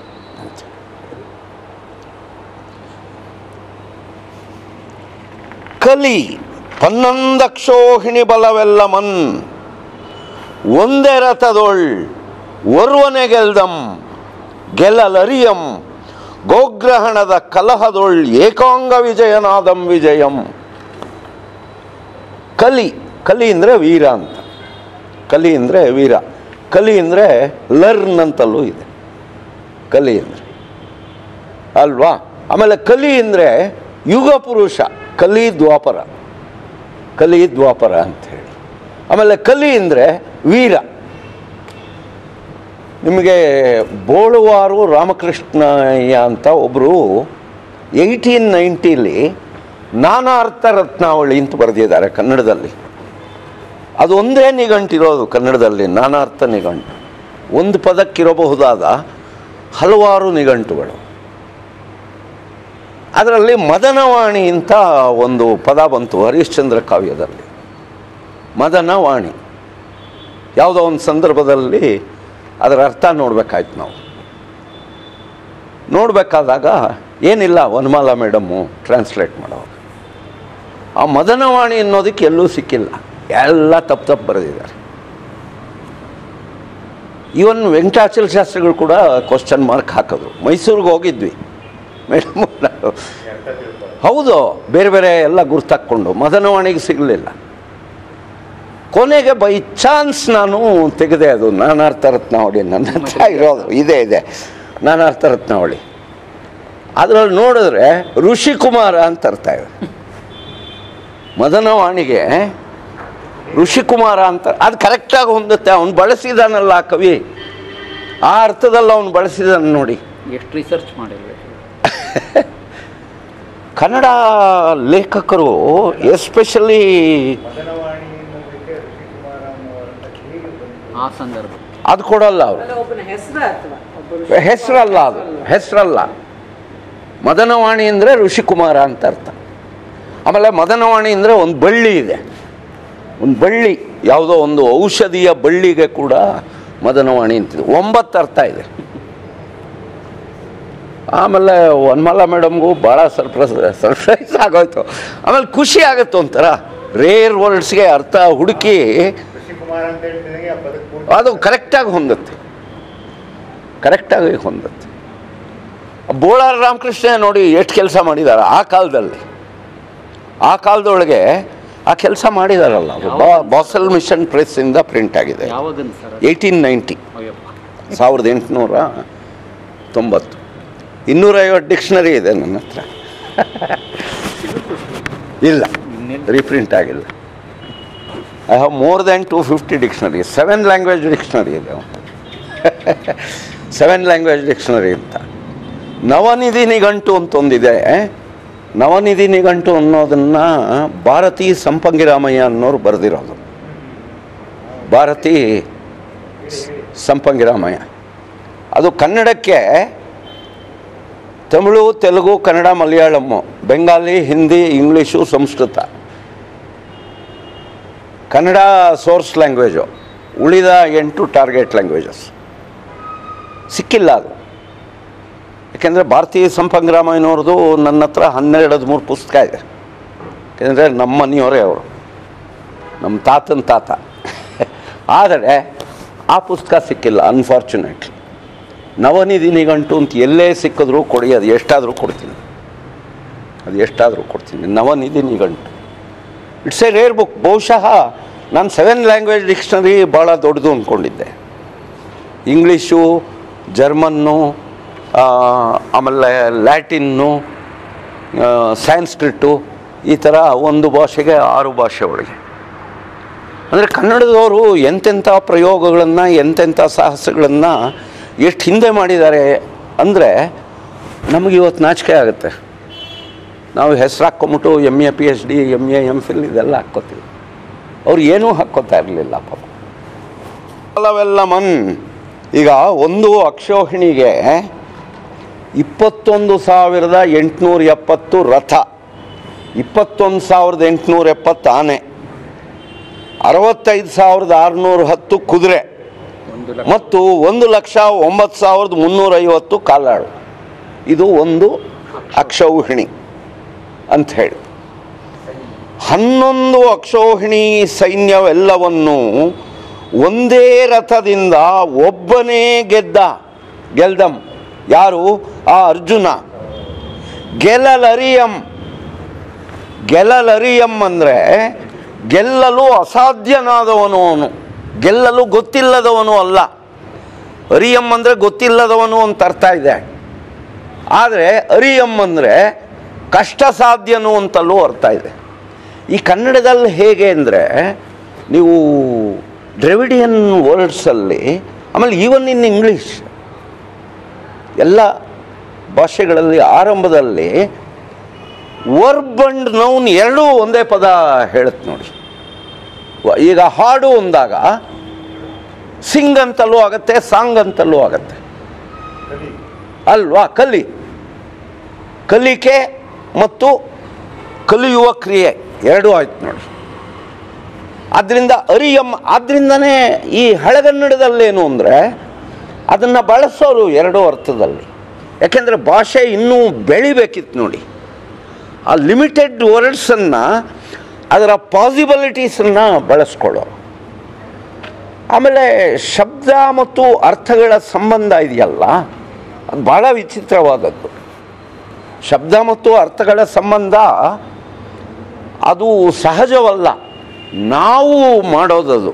ಕಲಿ ಪನ್ನೊಂದಕ್ಷೋಹಿಣಿ ಬಲವೆಲ್ಲ ಮನ್ ಒಂದೇ ರಥದೊಳ್ ಒರ್ವನೆ ಗೆಲ್ದಂ ಗೆಲ್ಲಲರಿಯಂ ಗೋಗ್ರಹಣದ ಕಲಹದೊಳ್ ಏಕಾಂಗ ವಿಜಯನಾದಂ ವಿಜಯಂ ಕಲಿ ಕಲಿ ಅಂದರೆ ವೀರ ಅಂತ ಕಲಿ ಅಂದರೆ ವೀರ ಕಲಿ ಅಂದರೆ ಲರ್ನ್ ಅಂತಲೂ ಇದೆ ಕಲಿ ಅಂದರೆ ಅಲ್ವಾ ಆಮೇಲೆ ಕಲಿ ಅಂದರೆ ಯುಗ ಪುರುಷ ಕಲಿ ದ್ವಾಪರ ಕಲಿ ದ್ವಾಪರ ಅಂತ ಹೇಳಿ ಆಮೇಲೆ ಕಲಿ ಅಂದರೆ ವೀರ ನಿಮಗೆ ಬೋಳುವಾರು ರಾಮಕೃಷ್ಣಯ್ಯ ಅಂತ ಒಬ್ಬರು ಏಯ್ಟೀನ್ ನೈಂಟಿಲಿ ನಾನಾ ಅರ್ಥ ರತ್ನಾವಳಿ ಅಂತ ಬರೆದಿದ್ದಾರೆ ಕನ್ನಡದಲ್ಲಿ ಅದು ಒಂದೇ ನಿಘಂಟಿರೋದು ಕನ್ನಡದಲ್ಲಿ ನಾನಾ ಅರ್ಥ ನಿಘಂಟು ಒಂದು ಪದಕ್ಕಿರಬಹುದಾದ ಹಲವಾರು ನಿಘಂಟುಗಳು ಅದರಲ್ಲಿ ಮದನವಾಣಿ ಅಂತ ಒಂದು ಪದ ಬಂತು ಹರಿಶ್ಚಂದ್ರ ಕಾವ್ಯದಲ್ಲಿ ಮದನವಾಣಿ ಯಾವುದೋ ಒಂದು ಸಂದರ್ಭದಲ್ಲಿ ಅದರ ಅರ್ಥ ನೋಡಬೇಕಾಯ್ತು ನಾವು ನೋಡಬೇಕಾದಾಗ ಏನಿಲ್ಲ ವನಮಾಲ ಮೇಡಮ್ಮು ಟ್ರಾನ್ಸ್ಲೇಟ್ ಮಾಡೋವಾಗ ಆ ಮದನವಾಣಿ ಅನ್ನೋದಕ್ಕೆ ಎಲ್ಲೂ ಸಿಕ್ಕಿಲ್ಲ ಎಲ್ಲ ತಪ್ಪು ತಪ್ಪು ಬರೆದಿದ್ದಾರೆ ಇವನ್ ವೆಂಕಟಾಚಲ ಶಾಸ್ತ್ರಿಗಳು ಕೂಡ ಕ್ವಶನ್ ಮಾರ್ಕ್ ಹಾಕಿದ್ರು ಮೈಸೂರಿಗೆ ಹೋಗಿದ್ವಿ ಮೇಡಮ್ ಹೌದು ಬೇರೆ ಬೇರೆ ಎಲ್ಲ ಗುರ್ತಾಕ್ಕೊಂಡು ಮದನವಾಣಿಗೆ ಸಿಗಲಿಲ್ಲ ಕೊನೆಗೆ ಬೈ ಚಾನ್ಸ್ ನಾನು ತೆಗೆದೆ ಅದು ನಾನಾರ್ಥ ರತ್ನಾವಳಿ ನನ್ನ ಹತ್ರ ಇರೋದು ಇದೆ ಇದೆ ನಾನಾರ್ಥ ರತ್ನಾವಳಿ ಅದರಲ್ಲಿ ನೋಡಿದ್ರೆ ಋಷಿಕುಮಾರ ಅಂತ ಅರ್ಥ ಇದೆ ಮದನವಾಣಿಗೆ ಋಷಿಕುಮಾರ ಅಂತ ಅದು ಕರೆಕ್ಟಾಗಿ ಹೊಂದುತ್ತೆ ಅವನು ಬಳಸಿದಾನಲ್ಲ ಆ ಕವಿ ಆ ಅರ್ಥದಲ್ಲಿ ಅವನು ಬಳಸಿದಾನೆ ನೋಡಿ ಎಷ್ಟು ರಿಸರ್ಚ್ ಮಾಡಿರ್ಬೇಕು ಕನ್ನಡ ಲೇಖಕರು ಎಸ್ಪೆಷಲಿ ಆ ಸಂದರ್ಭ ಅದು ಕೊಡಲ್ಲ ಅವರು ಅಲ್ಲ ಒಬ್ಬನ ಹೆಸರು ಅಥವಾ ಒಬ್ಬರು ಹೆಸರಲ್ಲ ಅದು ಹೆಸರಲ್ಲ ಮದನವಾಣಿ ಅಂದರೆ ಋಷಿಕುಮಾರ ಅಂತ ಅರ್ಥ ಆಮೇಲೆ ಮದನವಾಣಿ ಅಂದರೆ ಒಂದು ಬಳ್ಳಿ ಇದೆ ಒಂದು ಬಳ್ಳಿ ಯಾವುದೋ ಒಂದು ಔಷಧಿಯ ಬಳ್ಳಿಗೆ ಕೂಡ ಮದನವಾಣಿ ಅಂತಿದೆ ಒಂಬತ್ತು ಅರ್ಥ ಇದೆ ಆಮೇಲೆ ವನ್ಮಾಲ ಮೇಡಮ್ಗೂ ಭಾಳ ಸರ್ಪ್ರೈಸ್ ಸರ್ಪ್ರೈಸ್ ಆಗೋಯ್ತು ಆಮೇಲೆ ಖುಷಿ ಆಗುತ್ತೆ ಒಂಥರ ರೇರ್ ವರ್ಡ್ಸ್ಗೆ ಅರ್ಥ ಹುಡುಕಿ ಕೃಷಿಕುಮಾರ್ ಅಂತ ಹೇಳ್ತಿದಂಗೆ ಆ ಪದಕ್ಕೆ ಪೂರ್ತಿ ಅದು ಕರೆಕ್ಟಾಗಿ ಹೊಂದುತ್ತೆ ಕರೆಕ್ಟಾಗಿ ಹೊಂದುತ್ತೆ ಬೋಳಾರ ರಾಮಕೃಷ್ಣ ನೋಡಿ ಎಷ್ಟು ಕೆಲಸ ಮಾಡಿದ್ದಾರೆ ಆ ಕಾಲದಲ್ಲಿ ಆ ಕಾಲದೊಳಗೆ ಆ ಕೆಲಸ ಮಾಡಿದಾರಲ್ಲ ಅವರು ಬಾ ಬಾಸಲ್ ಮಿಷನ್ ಪ್ರೆಸ್ಸಿಂದ ಪ್ರಿಂಟ್ ಆಗಿದೆ ಯಾವಾಗನ್ ಸರ್ ಏಯ್ಟೀನ್ ನೈಂಟಿ ಅಯ್ಯಪ್ಪ ಸಾವಿರದ ಎಂಟುನೂರ ತೊಂಬತ್ತು ಇನ್ನೂರೈವತ್ತು ಡಿಕ್ಷನರಿ ಇದೆ ನನ್ನ ಹತ್ರ ಇಲ್ಲ ರೀಪ್ರಿಂಟ್ ಆಗಿಲ್ಲ I have more than two fifty dictionary seven language dictionary ಇದೆ ಸೆವೆನ್ ಲ್ಯಾಂಗ್ವೇಜ್ ಡಿಕ್ಷನರಿ ಅಂತ ನವನಿಧಿ ನಿಘಂಟು ಅಂತ ಒಂದಿದೆ ನವನಿಧಿ ನಿಘಂಟು ಅನ್ನೋದನ್ನು ಭಾರತಿ ಸಂಪಂಗಿರಾಮಯ್ಯ ಅನ್ನೋರು ಬರೆದಿರೋದು ಭಾರತಿ ಸಂಪಂಗಿರಾಮಯ್ಯ ಅದು ಕನ್ನಡಕ್ಕೆ Tamil Telugu Kannada Malayalam Bengali Hindi English Sanskrit Kannada source language ಉಳಿದ ಎಂಟು ಟಾರ್ಗೆಟ್ ಲ್ಯಾಂಗ್ವೇಜಸ್ ಸಿಕ್ಕಿಲ್ಲ ಅದು ಯಾಕೆಂದರೆ ಭಾರತೀಯ ಸಂಪಂಗ್ರಾಮಯ್ಯನವ್ರದ್ದು ನನ್ನ ಹತ್ರ ಹನ್ನೆರಡು ಹದಿಮೂರು ಪುಸ್ತಕ ಇದೆ ಯಾಕೆಂದರೆ ನಮ್ಮ ಮನೆಯವರೇ ಅವರು ನಮ್ಮ ತಾತನ ತಾತ ಆದರೆ ಆ ಪುಸ್ತಕ ಸಿಕ್ಕಿಲ್ಲ ಅನ್ಫಾರ್ಚುನೇಟ್ಲಿ ನವನಿಧಿ ನಿಘಂಟು ಅಂತ ಎಲ್ಲೇ ಸಿಕ್ಕಿದ್ರೂ ಕೊಡಿ ಅದು ಎಷ್ಟಾದರೂ ಕೊಡ್ತೀನಿ ಅದು ಎಷ್ಟಾದರೂ ಕೊಡ್ತೀನಿ ನವನಿಧಿ ನಿಘಂಟು ಇಟ್ಸ್ ಎ ರೇರ್ ಬುಕ್ ಬಹುಶಃ ನಾನು ಸೆವೆನ್ ಲ್ಯಾಂಗ್ವೇಜ್ ಡಿಕ್ಷನರಿ ಭಾಳ ದೊಡ್ಡದು ಅಂದ್ಕೊಂಡಿದ್ದೆ ಇಂಗ್ಲೀಷು ಜರ್ಮನ್ನು ಆ, ಆಮೇಲೆ ಲ್ಯಾಟಿನ್ನು ಸ್ಯಾನ್ಸ್ಕ್ರಿಟ್ಟು ಈ ಥರ ಒಂದು ಭಾಷೆಗೆ ಆರು ಭಾಷೆ ಒಳಗೆ ಅಂದರೆ ಕನ್ನಡದವರು ಎಂತೆಂಥ ಪ್ರಯೋಗಗಳನ್ನು ಎಂತೆಂಥ ಸಾಹಸಗಳನ್ನು ಎಷ್ಟು ಹಿಂದೆ ಮಾಡಿದ್ದಾರೆ ಅಂದರೆ ನಮಗೆ ಇವತ್ತು ನಾಚಿಕೆ ಆಗುತ್ತೆ ನಾವು ಹೆಸರು ಹಾಕ್ಕೊಂಬಿಟ್ಟು M A P H D M A M Phil ಇದೆಲ್ಲ ಹಾಕ್ಕೋತೀವಿ ಅವ್ರು ಏನೂ ಹಾಕ್ಕೋತಾ ಇರಲಿಲ್ಲ ಪಾಪ ಅವೆಲ್ಲ ಮನ್ ಈಗ ಒಂದು ಅಕ್ಷೋಹಿಣಿಗೆ ಇಪ್ಪತ್ತೊಂದು ಸಾವಿರದ ಎಂಟುನೂರ ಎಪ್ಪತ್ತು ರಥ ಇಪ್ಪತ್ತೊಂದು ಸಾವಿರದ ಎಂಟುನೂರ ಎಪ್ಪತ್ತು ಆನೆ ಅರವತ್ತೈದು ಸಾವಿರದ ಆರುನೂರ ಹತ್ತು ಕುದುರೆ ಒಂದು ಲಕ್ಷ ಮತ್ತು ಒಂದು ಲಕ್ಷ ಒಂಬತ್ತು ಸಾವಿರದ ಮುನ್ನೂರೈವತ್ತು ಕಾಲಾಳು ಇದು ಒಂದು ಅಕ್ಷೌಹಿಣಿ ಅಂತ ಹೇಳಿ ಹನ್ನೊಂದು ಅಕ್ಷೌಹಿಣಿ ಸೈನ್ಯವೆಲ್ಲವನ್ನು ಒಂದೇ ರಥದಿಂದ ಒಬ್ಬನೇ ಗೆದ್ದ ಗೆಲ್ದಂ ಯಾರು ಆ ಅರ್ಜುನ ಗೆಲಲರಿಯಂ ಗೆಲಲರಿಯಂ ಅಂದರೆ ಗೆಲ್ಲಲು ಅಸಾಧ್ಯನಾದವನು ಅವನು ಗೆಲ್ಲಲು ಗೊತ್ತಿಲ್ಲದವನು ಅಲ್ಲ ಅರಿಯಂ ಅಂದರೆ ಗೊತ್ತಿಲ್ಲದವನು ಅಂತ ಅರ್ಥ ಇದೆ ಆದರೆ ಅರಿಯಂ ಅಂದರೆ ಕಷ್ಟ ಸಾಧ್ಯನು ಅಂತಲೂ ಅರ್ಥ ಇದೆ ಈ ಕನ್ನಡದಲ್ಲಿ ಹೇಗೆ ಅಂದರೆ ನೀವು ಡ್ರೆವಿಡಿಯನ್ ವರ್ಡ್ಸಲ್ಲಿ ಆಮೇಲೆ ಈವನ್ ಇನ್ ಇಂಗ್ಲೀಷ್ ಎಲ್ಲ ಭಾಷೆಗಳಲ್ಲಿ ಆರಂಭದಲ್ಲಿ ವರ್ಬ್ ಅಂಡ್ ನೌನ್ ಎರಡೂ ಒಂದೇ ಪದ ಹೇಳುತ್ತೆ ನೋಡಿ ವ- ಈಗ ಹಾಡು ಅಂದಾಗ ಸಿಂಗ್ ಅಂತಲೂ ಆಗತ್ತೆ ಸಾಂಗ್ ಅಂತಲೂ ಆಗತ್ತೆ ಕಲಿ ಅಲ್ವಾ ಕಲಿ ಕಲಿಕೆ ಮತ್ತು ಕಲಿಯುವ ಕ್ರಿಯೆ ಎರಡೂ ಆಯ್ತು ನೋಡಿ ಆದ್ದರಿಂದ ಅರಿಯಂ ಆದ್ದರಿಂದನೇ ಈ ಹಳೆಗನ್ನಡದಲ್ಲೇನು ಅಂದರೆ ಅದನ್ನು ಬಳಸೋರು ಎರಡೂ ಅರ್ಥದಲ್ಲಿ ಯಾಕೆಂದರೆ ಭಾಷೆ ಇನ್ನೂ ಬೆಳಿಬೇಕಿತ್ತು ನೋಡಿ ಆ ಲಿಮಿಟೆಡ್ ವರ್ಡ್ಸನ್ನು ಅದರ ಪಾಸಿಬಿಲಿಟೀಸನ್ನು ಬಳಸ್ಕೊಳ್ಳೋರು ಆಮೇಲೆ ಶಬ್ದ ಮತ್ತು ಅರ್ಥಗಳ ಸಂಬಂಧ ಇದೆಯಲ್ಲ ಅದು ಭಾಳ ವಿಚಿತ್ರವಾದದ್ದು ಶಬ್ದ ಮತ್ತು ಅರ್ಥಗಳ ಸಂಬಂಧ ಅದು ಸಹಜವಲ್ಲ ನಾವು ಮಾಡೋದದು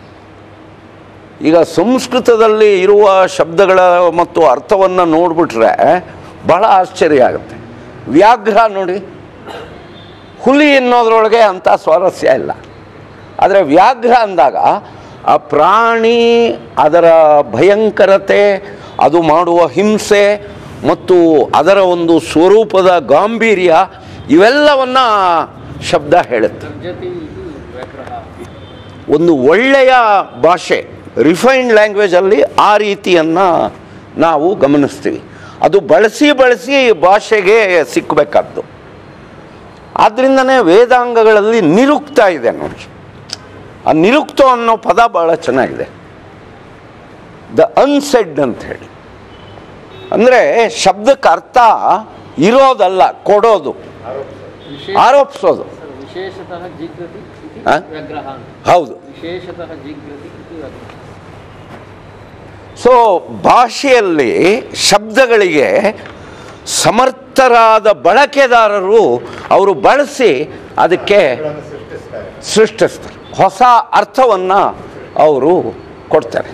ಈಗ ಸಂಸ್ಕೃತದಲ್ಲಿ ಇರುವ ಶಬ್ದಗಳ ಮತ್ತು ಅರ್ಥವನ್ನು ನೋಡಿಬಿಟ್ರೆ ಬಹಳ ಆಶ್ಚರ್ಯ ಆಗುತ್ತೆ ವ್ಯಾಘ್ರ ನೋಡಿ ಹುಲಿ ಅನ್ನೋದ್ರೊಳಗೆ ಅಂಥ ಸ್ವಾರಸ್ಯ ಇಲ್ಲ ಆದರೆ ವ್ಯಾಘ್ರ ಅಂದಾಗ ಆ ಪ್ರಾಣಿ ಅದರ ಭಯಂಕರತೆ ಅದು ಮಾಡುವ ಹಿಂಸೆ ಮತ್ತು ಅದರ ಒಂದು ಸ್ವರೂಪದ ಗಾಂಭೀರ್ಯ ಇವೆಲ್ಲವನ್ನ ಶಬ್ದ ಹೇಳುತ್ತೆ ಜೊತೆ ಇದು ವ್ಯಾಘ್ರಹ ಒಂದು ಒಳ್ಳೆಯ ಭಾಷೆ ರಿಫೈನ್ಡ್ ಲ್ಯಾಂಗ್ವೇಜಲ್ಲಿ ಆ ರೀತಿಯನ್ನು ನಾವು ಗಮನಿಸ್ತೀವಿ ಅದು ಬಳಸಿ ಬಳಸಿ ಭಾಷೆಗೆ ಸಿಕ್ಕಬೇಕಾದ್ದು ಆದ್ದರಿಂದನೇ ವೇದಾಂಗಗಳಲ್ಲಿ ನಿರುಕ್ತ ಇದೆ ನೋಡಿ ಆ ನಿರುಕ್ತ ಅನ್ನೋ ಪದ ಭಾಳ ಚೆನ್ನಾಗಿದೆ ದ ಅನ್ಸೆಡ್ ಅಂತ ಹೇಳಿ ಅಂದರೆ ಶಬ್ದಕ್ಕೆ ಅರ್ಥ ಇರೋದಲ್ಲ ಕೊಡೋದು ವಿಶೇಷ ಆರೋಪಿಸೋದು ವಿಶೇಷತಃ ಜಿಗ್ರತಿ ಇತಿ ಆ? ವ್ಯಾಘ್ರಹ ಅಂತ ಹೌದು ವಿಶೇಷತಃ ಜಿಗ್ರತಿ ಇತಿ ವ್ಯಾಘ್ರಹ ಸೊ ಭಾಷೆಯಲ್ಲಿ ಶಬ್ದಗಳಿಗೆ ಸಮರ್ಥರಾದ ಬಳಕೆದಾರರು ಅವರು ಬಳಸಿ ಅದಕ್ಕೆ ಗಳನ್ನು ಸೃಷ್ಟಿಸ್ತಾರೆ ಸೃಷ್ಟಿಸ್ತಾರೆ ಹೊಸ ಅರ್ಥವನ್ನು ಅವರು ಕೊಡ್ತಾರೆ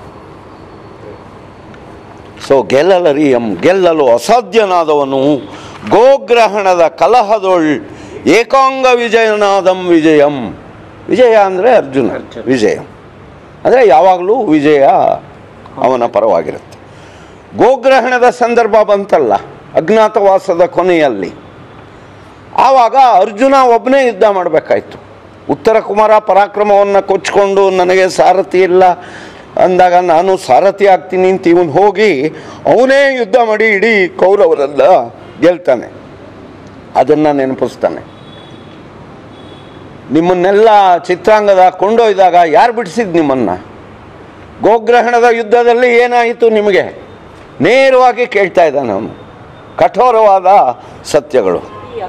ಸೊ ಗೆಲ್ಲಲರಿಯಂ ಗೆಲ್ಲಲು ಅಸಾಧ್ಯನಾದವನು ಗೋಗ್ರಹಣದ ಕಲಹದೊಳ್ ಏಕಾಂಗ ವಿಜಯನಾದಂ ವಿಜಯಂ ವಿಜಯ ಅಂದರೆ ಅರ್ಜುನ ಅರ್ಜುನ. ವಿಜಯ ಅಂದರೆ ಯಾವಾಗಲೂ ವಿಜಯ ಅವನ ಪರವಾಗಿರುತ್ತೆ ಗೋಗ್ರಹಣದ ಸಂದರ್ಭ ಬಂತಲ್ಲ ಅಜ್ಞಾತವಾಸದ ಕೊನೆಯಲ್ಲಿ ಆವಾಗ ಅರ್ಜುನ ಒಬ್ಬನೇ ಯುದ್ಧ ಮಾಡಬೇಕಾಯ್ತು ಉತ್ತರ ಕುಮಾರ ಪರಾಕ್ರಮವನ್ನು ಕೊಚ್ಕೊಂಡು ನನಗೆ ಸಾರಥಿ ಇಲ್ಲ ಅಂದಾಗ ನಾನು ಸಾರಥಿ ಆಗ್ತೀನಿ ಅಂತ ಇವನು ಹೋಗಿ ಅವನೇ ಯುದ್ಧ ಮಾಡಿ ಇಡೀ ಕೌರವರೆಲ್ಲ ಗೆಲ್ತಾನೆ ಅದನ್ನು ನೆನಪಿಸ್ತಾನೆ ನಿಮ್ಮನ್ನೆಲ್ಲ ಚಿತ್ರಾಂಗದ ಕೊಂಡೊಯ್ದಾಗ ಯಾರು ಬಿಡಿಸಿದ್ ನಿಮ್ಮನ್ನು ಗೋಗ್ರಹಣದ ಯುದ್ಧದಲ್ಲಿ ಏನಾಯಿತು ನಿಮಗೆ ನೇರವಾಗಿ ಕೇಳ್ತಾ ಇದ್ದಾನೆ ಅವನು ಕಠೋರವಾದ ಸತ್ಯಗಳು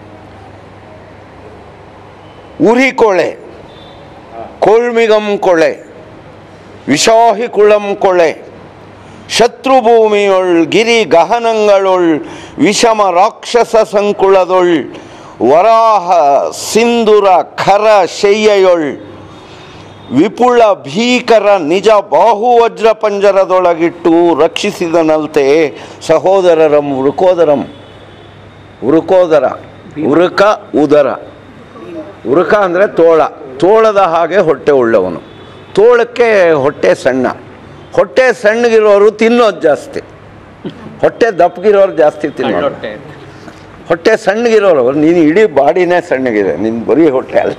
ಉರಿಕೊಳೆ ಕೊಳ್ಮಿಗಂ ಕೊಳೆ ವಿಷಾಹಿ ಕುಳಂ ಕೊಳೆ ಶತ್ರುಭೂಮಿಯೊಳ್ ಗಿರಿ ಗಹನಗಳೊಳ್ ವಿಷಮ ರಾಕ್ಷಸ ಸಂಕುಳದೊಳ್ ವರಾಹ ಸಿಂಧುರ ಖರ ಶಯ್ಯಯೊಳ್ ವಿಪುಳ ಭೀಕರ ನಿಜ ಬಾಹುವಜ್ರ ಪಂಜರದೊಳಗಿಟ್ಟು ರಕ್ಷಿಸಿದನಲ್ತೆ ಸಹೋದರರಂ ವೃಕೋದರಂ ವೃಕೋದರ ಉರುಕ ಉದರ ಉರುಕ ಅಂದರೆ ತೋಳ ತೋಳದ ಹಾಗೆ ಹೊಟ್ಟೆ ಉಳ್ಳವನು ತೋಳಕ್ಕೆ ಹೊಟ್ಟೆ ಸಣ್ಣ ಹೊಟ್ಟೆ ಸಣ್ಣಗಿರೋರು ತಿನ್ನೋದು ಜಾಸ್ತಿ ಹೊಟ್ಟೆ ದಪ್ಪಗಿರೋರು ಜಾಸ್ತಿ ತಿನ್ನೋರು ಹೊಟ್ಟೆ ಹೊಟ್ಟೆ ಸಣ್ಣಗಿರೋರು ನೀನು ಇಡೀ ಬಾಡಿನೇ ಸಣ್ಣಗಿದೆ ನಿನ್ನ ಬರೀ ಹೊಟ್ಟೆ ಅಲ್ಲ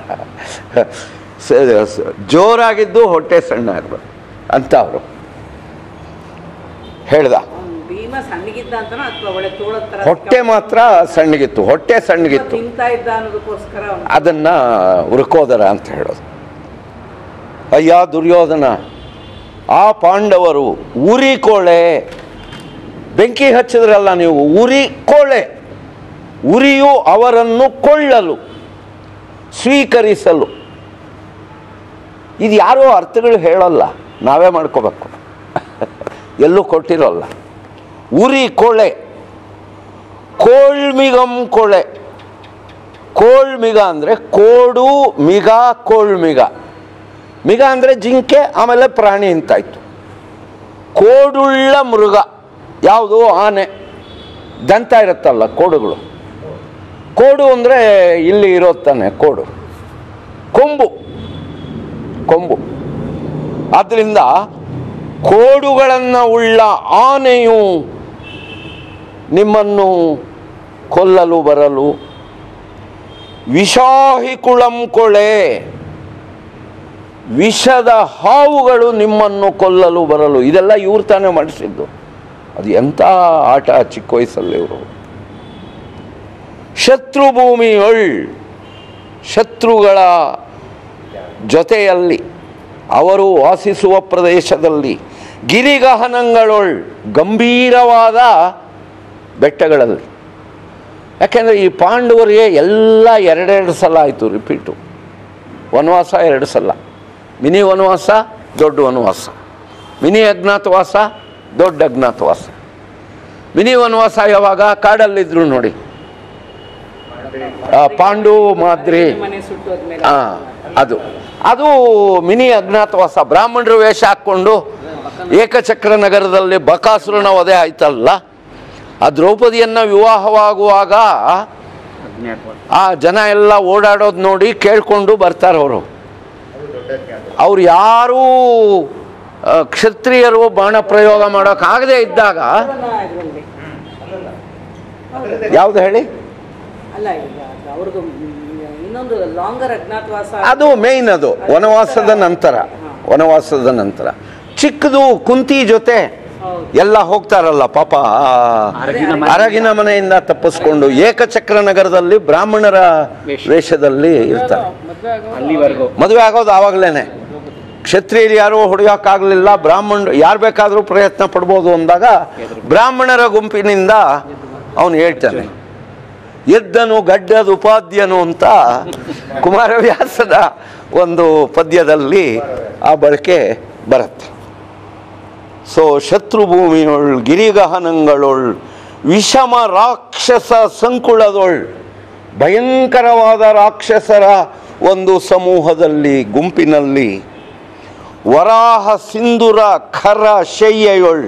ಸ- ಸ- ಜೋರಾಗಿದ್ದು ಹೊಟ್ಟೆ ಸಣ್ಣ ಆಗ್ಬೇಕು ಅಂತ ಅವರು ಹೇಳ್ದ ಅವ್ನು ಭೀಮ ಸಣ್ಣಗಿದ್ದ ಅಂತನೋ ಅಥವಾ ಒಳ್ಳೆ ತೋಳದ ತರ ಹೊಟ್ಟೆ ಮಾತ್ರ ಸಣ್ಣಗಿತ್ತು ಹೊಟ್ಟೆ ಸಣ್ಣಗಿತ್ತು ತಿಂತಾ ಇದ್ದ ಅನ್ನೋದಕ್ಕೋಸ್ಕರ ಅವ್ನು ಅದನ್ನ ಉರುಕೋದರ ಅಂತ ಹೇಳೋದು ಅಯ್ಯ ದುರ್ಯೋಧನ ಆ ಪಾಂಡವರು ಉರಿಕೋಳೆ ಬೆಂಕಿ ಹಚ್ಚಿದ್ರಲ್ಲ ನೀವು ಉರಿ ಕೋಳೆ ಉರಿಯು ಅವರನ್ನು ಕೊಳ್ಳಲು ಸ್ವೀಕರಿಸಲು ಇದು ಯಾರೋ ಅರ್ಥಗಳು ಹೇಳೋಲ್ಲ ನಾವೇ ಮಾಡ್ಕೋಬೇಕು ಎಲ್ಲೂ ಕೊಟ್ಟಿರೋಲ್ಲ ಉರಿ ಕೊಳೆ ಕೋಳ್ಮಿಗಂ ಕೊಳೆ ಕೋಳ್ಮಿಗ ಅಂದರೆ ಕೋಡು ಮಿಗ ಕೋಳ್ಮಿಗ ಮಿಗ ಅಂದರೆ ಜಿಂಕೆ ಆಮೇಲೆ ಪ್ರಾಣಿ ಅಂತಾಯ್ತು ಕೋಡುಳ್ಳ ಮೃಗ ಯಾವುದು ಆನೆ ದಂತ ಇರುತ್ತಲ್ಲ ಕೋಡುಗಳು ಕೋಡು ಅಂದರೆ ಇಲ್ಲಿ ಇರೋದು ತಾನೆ ಕೋಡು ಕೊಂಬು ಕೊಂಬು ಆದ್ದರಿಂದ ಕೋಡುಗಳನ್ನು ಉಳ್ಳ ಆನೆಯು ನಿಮ್ಮನ್ನು ಕೊಲ್ಲಲು ಬರಲು ವಿಷಾಹಿ ಕುಳಂ ಕೊಳೆ ವಿಷದ ಹಾವುಗಳು ನಿಮ್ಮನ್ನು ಕೊಲ್ಲಲು ಬರಲು ಇದೆಲ್ಲ ಇವ್ರು ತಾನೇ ಮಾಡಿಸಿದ್ದು ಅದು ಎಂಥ ಆಟ ಚಿಕ್ಕ ವಯಸ್ಸಲ್ಲಿ ಇವರು ಶತ್ರು ಭೂಮಿಯೊಳ್ ಶತ್ರುಗಳ ಜೊತೆಯಲ್ಲಿ ಅವರು ವಾಸಿಸುವ ಪ್ರದೇಶದಲ್ಲಿ ಗಿರಿಗಹನಗಳೊಳ್ ಗಂಭೀರವಾದ ಬೆಟ್ಟಗಳಲ್ಲಿ ಯಾಕೆಂದರೆ ಈ ಪಾಂಡವರಿಗೆ ಎಲ್ಲ ಎರಡೆರಡು ಸಲ ಆಯಿತು ರಿಪೀಟು ವನವಾಸ ಎರಡು ಸಲ ಮಿನಿ ವನವಾಸ ದೊಡ್ಡ ವನವಾಸ ಮಿನಿ ಅಜ್ಞಾತವಾಸ ದೊಡ್ಡ ಅಜ್ಞಾತವಾಸ ಮಿನಿ ವನವಾಸ ಯಾವಾಗ ಕಾಡಲ್ಲಿದ್ರು ನೋಡಿ ಆ, ಪಾಂಡು ಮಾದ್ರಿ ಮನೆ ಸುಟ್ಟೋದ್ಮೇಲೆ ಆ, ಅದು ಅದು ಮಿನಿ ಅಜ್ಞಾತವಾಸ ಬ್ರಾಹ್ಮಣರು ವೇಷ ಹಾಕ್ಕೊಂಡು ಏಕಚಕ್ರ ನಗರದಲ್ಲಿ ಬಕಾಸುರನ ವಧೆ ಆಯ್ತಲ್ಲ ಆ ದ್ರೌಪದಿಯನ್ನ ವಿವಾಹವಾಗುವಾಗ ಅಜ್ಞಾತವಾಸ ಆ ಜನ ಎಲ್ಲ ಓಡಾಡೋದು ನೋಡಿ ಕೇಳ್ಕೊಂಡು ಬರ್ತಾರೆ ಅವರು ಅವ್ರು ಯಾರೂ ಆ, ಕ್ಷತ್ರಿಯರು ಬಾಣ ಪ್ರಯೋಗ ಮಾಡೋಕ್ಕಾಗದೇ ಇದ್ದಾಗ ಇದರಲ್ಲಿ ಯಾವ್ದು ಹೇಳಿ ಅಲ್ಲ ಈಗ ಅವ್ರದ್ದು ಇನ್ನೊಂದು ಲಾಂಗರ್ ಅಜ್ಞಾತವಾಸ ಅದು ಮೇಯ್ನ್ ಅದು ವನವಾಸದ ನಂತರ ವನವಾಸದ ನಂತರ ಚಿಕ್ಕದು ಕುಂತಿ ಜೊತೆ ಹೌದು ಎಲ್ಲ ಹೋಗ್ತಾರಲ್ಲ ಪಾಪ ಆ ಅರಗಿನ ಮನೆ. ಅರಗಿನ ಮನೆಯಿಂದ ತಪ್ಪಿಸ್ಕೊಂಡು ಏಕಚಕ್ರ ನಗರದಲ್ಲಿ ಬ್ರಾಹ್ಮಣರ ವೇಷ. ವೇಷದಲ್ಲಿ ಇರ್ತಾರೆ ಮದುವೆ ಅಲ್ಲಿವರೆಗೂ ಮದುವೆ ಆಗೋದು ಆವಾಗಲೇ ಕ್ಷತ್ರಿಯರು ಯಾರು ಹೊಡೆಯೋಕ್ಕಾಗಲಿಲ್ಲ ಬ್ರಾಹ್ಮಣ ಯಾರು ಬೇಕಾದರೂ ಪ್ರಯತ್ನ ಪಡ್ಬೋದು ಅಂದಾಗ ಬ್ರಾಹ್ಮಣರ ಗುಂಪಿನಿಂದ ಅವನು ಹೇಳ್ತಾನೆ ಎದ್ದನು ಗಡ್ಡದ ಉಪಾಧ್ಯನು ಅಂತ ಕುಮಾರವ್ಯಾಸದ ಒಂದು ಪದ್ಯದಲ್ಲಿ ಆ ಬಳಕೆ ಬರುತ್ತೆ ಸೊ ಶತ್ರುಭೂಮಿಯೊಳ್ ಗಿರಿಗಹನಗಳೊಳ್ ವಿಷಮ ರಾಕ್ಷಸ ಸಂಕುಳದೊಳ್ ಭಯಂಕರವಾದ ರಾಕ್ಷಸರ ಒಂದು ಸಮೂಹದಲ್ಲಿ ಗುಂಪಿನಲ್ಲಿ ವರಾಹ ಸಿಂಧುರ ಖರ ಶಯ್ಯಯೊಳ್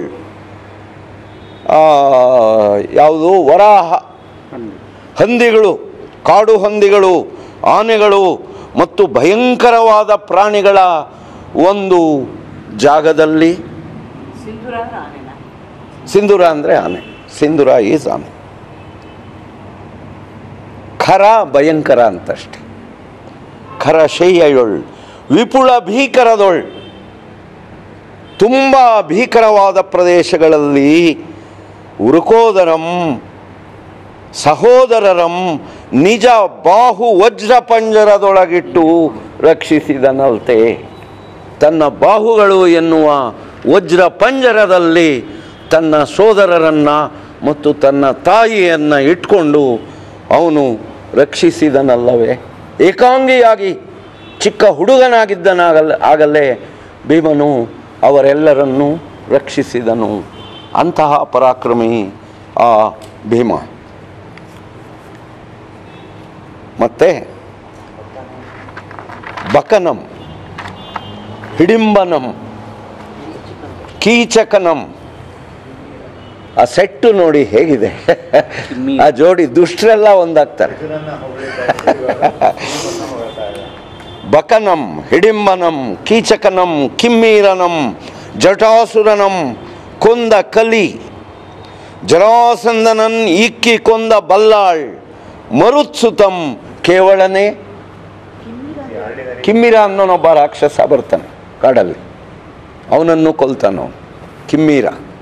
ಆ, ಯಾವುದು ವರಾಹ ಹಂದಿಗಳು ಕಾಡು ಹಂದಿಗಳು ಆನೆಗಳು ಮತ್ತು ಭಯಂಕರವಾದ ಪ್ರಾಣಿಗಳ ಒಂದು ಜಾಗದಲ್ಲಿ ಸಿಂಧೂರ ಅಂದ್ರೆ ಆನೆನಾ ಸಿಂಧೂರ ಅಂದರೆ ಆನೆ ಸಿಂಧೂರ ಈಸ್ ಆನೆ ಖರ ಭಯಂಕರ ಅಂತಷ್ಟೆ ಖರ ಶಯ್ಯಯೊಳ್ ವಿಪುಳ ಭೀಕರದೊಳ್ ತುಂಬ ಭೀಕರವಾದ ಪ್ರದೇಶಗಳಲ್ಲಿ ಉರುಕೋದರಂ ಸಹೋದರರಂ ನಿಜ ಬಾಹು ವಜ್ರ ಪಂಜರದೊಳಗಿಟ್ಟು ರಕ್ಷಿಸಿದನಲ್ತೆ ತನ್ನ ಬಾಹುಗಳು ಎನ್ನುವ ವಜ್ರ ಪಂಜರದಲ್ಲಿ ತನ್ನ ಸೋದರರನ್ನು ಮತ್ತು ತನ್ನ ತಾಯಿಯನ್ನು ಇಟ್ಕೊಂಡು ಅವನು ರಕ್ಷಿಸಿದನಲ್ಲವೇ ಏಕಾಂಗಿಯಾಗಿ ಚಿಕ್ಕ ಹುಡುಗನಾಗಿದ್ದನಾಗಲ್ಲ ಆಗಲೇ ಭೀಮನು ಅವರೆಲ್ಲರನ್ನೂ ರಕ್ಷಿಸಿದನು ಅಂತಹ ಪರಾಕ್ರಮಿ ಆ ಭೀಮ ಮತ್ತೆ ಬಕನಂ ಹಿಡಿಂಬನಂ ಕೀಚಕನಂ ಆ ಸೆಟ್ಟು ನೋಡಿ ಹೇಗಿದೆ ಕಿಮ್ಮಿ. ಆ ಜೋಡಿ ದುಷ್ಟರೆಲ್ಲ ಒಂದಾಗ್ತಾರೆ ಅರ್ಜುನನ್ನ ಹೊಗಳಿದ್ದಾರೆ ಇವಾಗ ಭೀಮನ್ನ ಹೊಗಳ್ತಾ ಇದ್ದಾರೆ. ಬಕನಂ ಹಿಡಿಂಬನಂ ಕೀಚಕನಂ ಕಿಮ್ಮೀರನಂ ಜಟಾಸುರನಂ ಕೊಂದ ಕಲಿ ಜರಾಸಂದನನ್ ಇಕ್ಕಿ ಕೊಂದ ಬಲ್ಲಾಳ್ ಮರುತ್ಸುತಂ ಕೇವಳನೇ ಈ ಹಳ್ಳಿನಲ್ಲಿ ಕಿಮ್ಮಿರ ಅನ್ನೋನೊಬ್ಬ ರಾಕ್ಷಸ ಬರ್ತಾನೆ ಕಾಡಲ್ಲಿ ಅವನನ್ನು ಕೊಲ್ತಾನ ಕಿಮ್ಮೀರ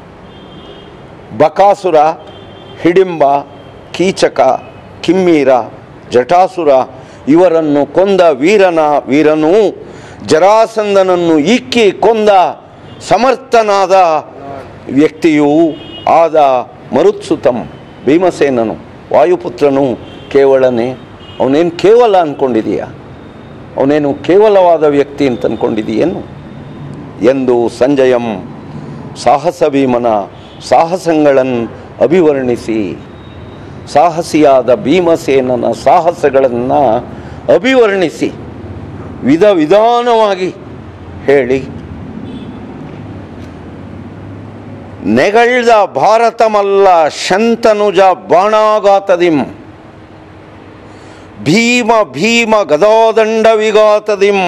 ಬಕಾಸುರ ಹಿಡಿಂಬ ಕೀಚಕ ಕಿಮ್ಮೀರ ಜಟಾಸುರ ಇವರನ್ನು ಕೊಂದ ವೀರನ ವೀರನು ಜರಾಸಂದನನ್ನು ಇಕ್ಕಿ ಕೊಂದ ಸಮರ್ಥನಾದ ವ್ಯಕ್ತಿಯೂ ಆದ ಮರುತ್ಸುತಂ ಭೀಮಸೇನನು ವಾಯುಪುತ್ರನು ಕೇವಳನೇ ಅವನೇನು ಕೇವಲ ಅಂದ್ಕೊಂಡಿದೀಯಾ ಅವನೇನು ಕೇವಲವಾದ ವ್ಯಕ್ತಿ ಅಂತ ಅಂದ್ಕೊಂಡಿದೀಯೇನು ಎಂದು ಸಂಜಯಂ ಸಾಹಸ ಭೀಮನ ಸಾಹಸಗಳನ್ನು ಅಭಿವರ್ಣಿಸಿ ಸಾಹಸಿಯಾದ ಭೀಮಸೇನನ ಸಾಹಸಗಳನ್ನು ಅಭಿವರ್ಣಿಸಿ ವಿಧ ವಿಧಾನವಾಗಿ ಹೇಳಿ ನೆಗಳ್ದ ಭಾರತಮಲ್ಲ ಶಂತನುಜ ಬಾಣಾಘಾತದಿಂ ಭೀಮ ಭೀಮ ಗದಾದಂಡ ವಿಘಾತದಿಂ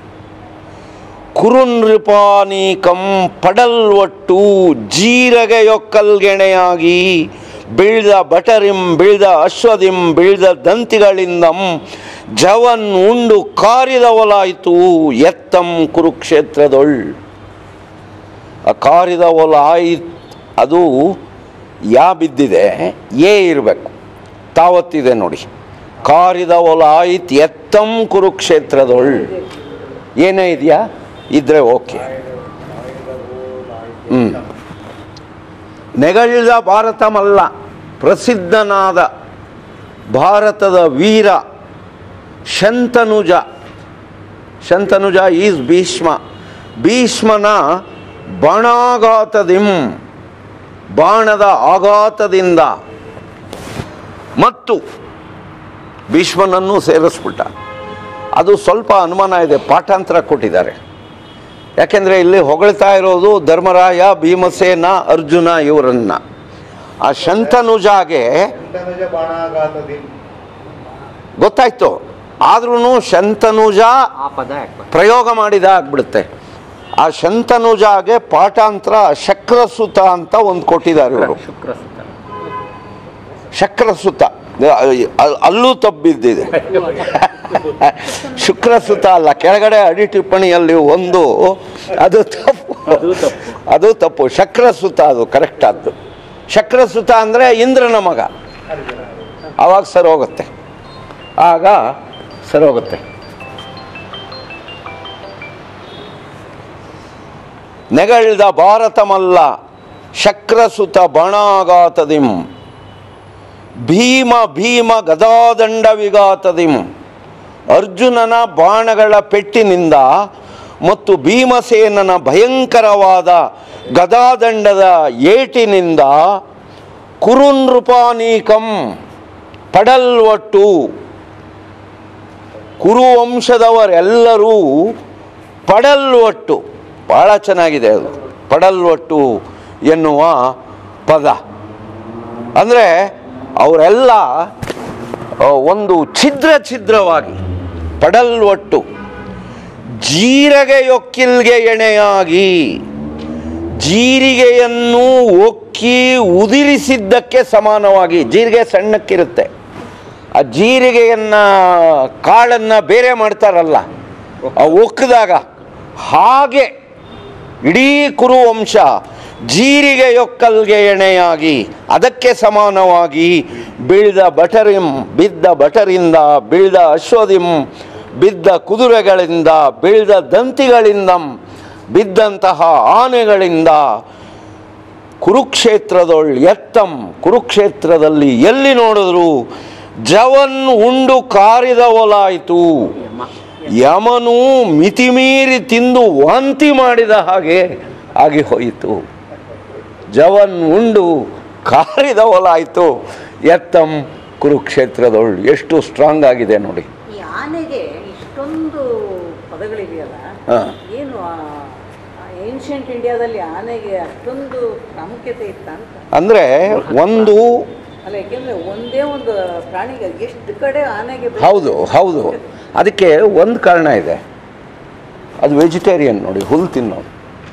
ಕುರುನೃಪಾನೀಕಂ ಪಡಲ್ವಟ್ಟು ಜೀರಗೆಯೊಕ್ಕಲ್ಗೆಣೆಯಾಗಿ ಬೀಳ್ದ ಬಟರಿಂ ಬೀಳ್ದ ಅಶ್ವದಿಂ ಬೀಳ್ದ ದಂತಿಗಳಿಂದಂ ಜವನ್ ಉಂಡು ಕಾರಿದವಲಾಯಿತು ಎತ್ತಂ ಕುರುಕ್ಷೇತ್ರದೊಳ್ ಆ ಕಾರಿದ ಒಲ ಆಯ್ತು ಅದು ಯಾ ಬಿದ್ದಿದೆ ಏ ಇರಬೇಕು ತಾವತ್ತಿದೆ ನೋಡಿ ಕಾರಿದ ಒಲ ಆಯ್ತು ಎತ್ತಂ ಕುರುಕ್ಷೇತ್ರದೊಳ್ ಏನೇ ಇದೆಯಾ ಇದ್ರೆ ಓಕೆ ಹ್ಞೂ ನೆಗಳ್ದ ಭಾರತಮಲ್ಲ ಪ್ರಸಿದ್ಧನಾದ ಭಾರತದ ವೀರ ಶಂತನುಜ ಶಂತನುಜ ಈಸ್ ಭೀಷ್ಮ ಭೀಷ್ಮನ ಬಾಣಾಘಾತದಿಂ ಬಾಣದ ಆಘಾತದಿಂದ ಮತ್ತು ಭೀಷ್ಮನನ್ನು ಸೇರಿಸ್ಬಿಟ್ಟ ಅದು ಸ್ವಲ್ಪ ಅನುಮಾನ ಇದೆ ಪಾಠಾಂತರ ಕೊಟ್ಟಿದ್ದಾರೆ ಯಾಕೆಂದರೆ ಇಲ್ಲಿ ಹೊಗಳ್ತಾ ಇರೋದು ಧರ್ಮರಾಯ ಭೀಮಸೇನ ಅರ್ಜುನ ಇವರನ್ನ ಆ ಶಂತನುಜಾಗೆ ಶಂತನುಜ ಬಾಣಾಘಾತದಿ ಗೊತ್ತಾಯ್ತು ಆದ್ರೂ ಶಂತನುಜ ಆ ಪದ ಯಾಕೆ ಬಂತು? ಪ್ರಯೋಗ ಮಾಡಿದ ಆಗ್ಬಿಡುತ್ತೆ ಆ ಶಂತನುಜಾಗೆ ಪಾಠಾಂತರ ಶಕ್ರಸುತ ಅಂತ ಒಂದು ಕೊಟ್ಟಿದ್ದಾರೆ ಇವರು ಶುಕ್ರ ಸುತ್ತ ಶಕ್ರಸುತ ಅ- ಅಲ್ಲೂ ತಬ್ಬಿದ್ದಿದೆ ಶುಕ್ರಸುತ ಅಲ್ಲ ಕೆಳಗಡೆ ಅಡಿ ಟಿಪ್ಪಣಿಯಲ್ಲಿ ಒಂದು ಅದು ತಪ್ಪು ಅದು ತಪ್ಪು. ಅದು ತಪ್ಪು ಶಕ್ರಸುತ ಅದು ಕರೆಕ್ಟ್ ಆದ್ದು ಶಕ್ರಸುತ ಅಂದರೆ ಇಂದ್ರನ ಮಗ ಆವಾಗ ಸರಿ ಹೋಗುತ್ತೆ ಆಗ ಸರಿ ಹೋಗುತ್ತೆ ನೆಗಳ್ದ ಭಾರತಮಲ್ಲ ಶಕ್ರಸುತ ಬಾಣಾಘಾತದಿಂ ಭೀಮ ಭೀಮ ಗದಾದಂಡ ವಿಘಾತದಿಂ ಅರ್ಜುನನ ಬಾಣಗಳ ಪೆಟ್ಟಿನಿಂದ ಮತ್ತು ಭೀಮಸೇನನ ಭಯಂಕರವಾದ ಗದಾದಂಡದ ಏಟಿನಿಂದ ಕುರುನೃಪಾನೀಕಂ ಪಡಲ್ವಟ್ಟು ಕುರುವಂಶದವರೆಲ್ಲರೂ ಪಡಲ್ವಟ್ಟು ಭಾಳ ಚೆನ್ನಾಗಿದೆ ಅದು ಪಡಲ್ವಟ್ಟು ಎನ್ನುವ ಪದ ಅಂದರೆ ಅವರೆಲ್ಲ ಆ, ಒಂದು ಛಿದ್ರ ಛಿದ್ರವಾಗಿ ಪಡಲ್ವಟ್ಟು ಜೀರಗೆಯೊಕ್ಕಿಲ್ಗೆ ಎಣೆಯಾಗಿ ಜೀರಿಗೆಯನ್ನು ಒಕ್ಕಿ ಉದಿರಿಸಿದ್ದಕ್ಕೆ ಸಮಾನವಾಗಿ ಜೀರಿಗೆ ಸಣ್ಣಕ್ಕಿರುತ್ತೆ ಆ ಜೀರಿಗೆಯನ್ನ ಕಾಳನ್ನು ಬೇರೆ ಮಾಡ್ತಾರಲ್ಲ ಆ ಒಕ್ಕದಾಗ ಹಾಗೆ ಇಡೀ ಕುರುವಂಶ ಜೀರಿಗೆಯೊಕ್ಕಲ್ಗೆ ಎಣೆಯಾಗಿ ಅದಕ್ಕೆ ಸಮಾನವಾಗಿ ಬೀಳ್ದ ಬಟರಿಂ ಬಿದ್ದ ಬಟರಿಂದ ಬೀಳ್ದ ಅಶ್ವದಿಂ ಬಿದ್ದ ಕುದುರೆಗಳಿಂದ ಬೀಳ್ದ ದಂತಿಗಳಿಂದ ಬಿದ್ದಂತಹ ಆನೆಗಳಿಂದ ಕುರುಕ್ಷೇತ್ರದೊಳ್ ಎತ್ತಂ ಕುರುಕ್ಷೇತ್ರದಲ್ಲಿ ಎಲ್ಲಿ ನೋಡಿದ್ರು ಜವನ್ ಉಂಡು ಕಾರಿದ ಒಲಾಯಿತು ಯಮನು ಮಿತಿಮೀರಿ ತಿಂದು ವಾಂತಿ ಮಾಡಿದ ಹಾಗೆ ಆಗಿ ಹೋಯಿತು ಜವನ್ ಉಂಡು ಕಾರಿದ ಒಲಾಯಿತು ಎತ್ತಂ ಕುರುಕ್ಷೇತ್ರದೊಳ್ ಎಷ್ಟು ಸ್ಟ್ರಾಂಗ್ ಆಗಿದೆ ನೋಡಿ ಈ ಆನೆಗೆ ಇಷ್ಟೊಂದು ಪದಗಳಿದೆಯಲ್ಲ ಹಾ. ಏನು ಏನ್ಷಿಯಂಟ್ ಇಂಡಿಯಾದಲ್ಲಿ ಆನೆಗೆ ಅಷ್ಟೊಂದು ಪ್ರಾಮುಖ್ಯತೆ ಇತ್ತ ಅಂತ ಅಂದರೆ ಒಂದು ಅಲ್ಲ ಯಾಕೆಂದ್ರೆ ಒಂದೇ ಒಂದು ಪ್ರಾಣಿಗೆ ಎಷ್ಟು ಕಡೆ ಆನೆಗೆ ಬೇರೆ- ಹೌದು ಹೌದು ಅದಕ್ಕೆ ಒಂದು ಕಾರಣ ಇದೆ ಅದು ವೆಜಿಟೇರಿಯನ್ ನೋಡಿ ಹುಲ್ಲು ತಿನ್ನೋದು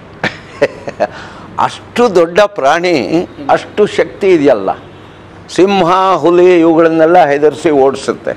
ಅಷ್ಟು ದೊಡ್ಡ ಪ್ರಾಣಿ ಅಷ್ಟು ಶಕ್ತಿ ಇದೆಯಲ್ಲ ಸಿಂಹ ಹುಲಿ ಇವುಗಳನ್ನೆಲ್ಲ ಹೆದರಿಸಿ ಓಡಿಸುತ್ತೆ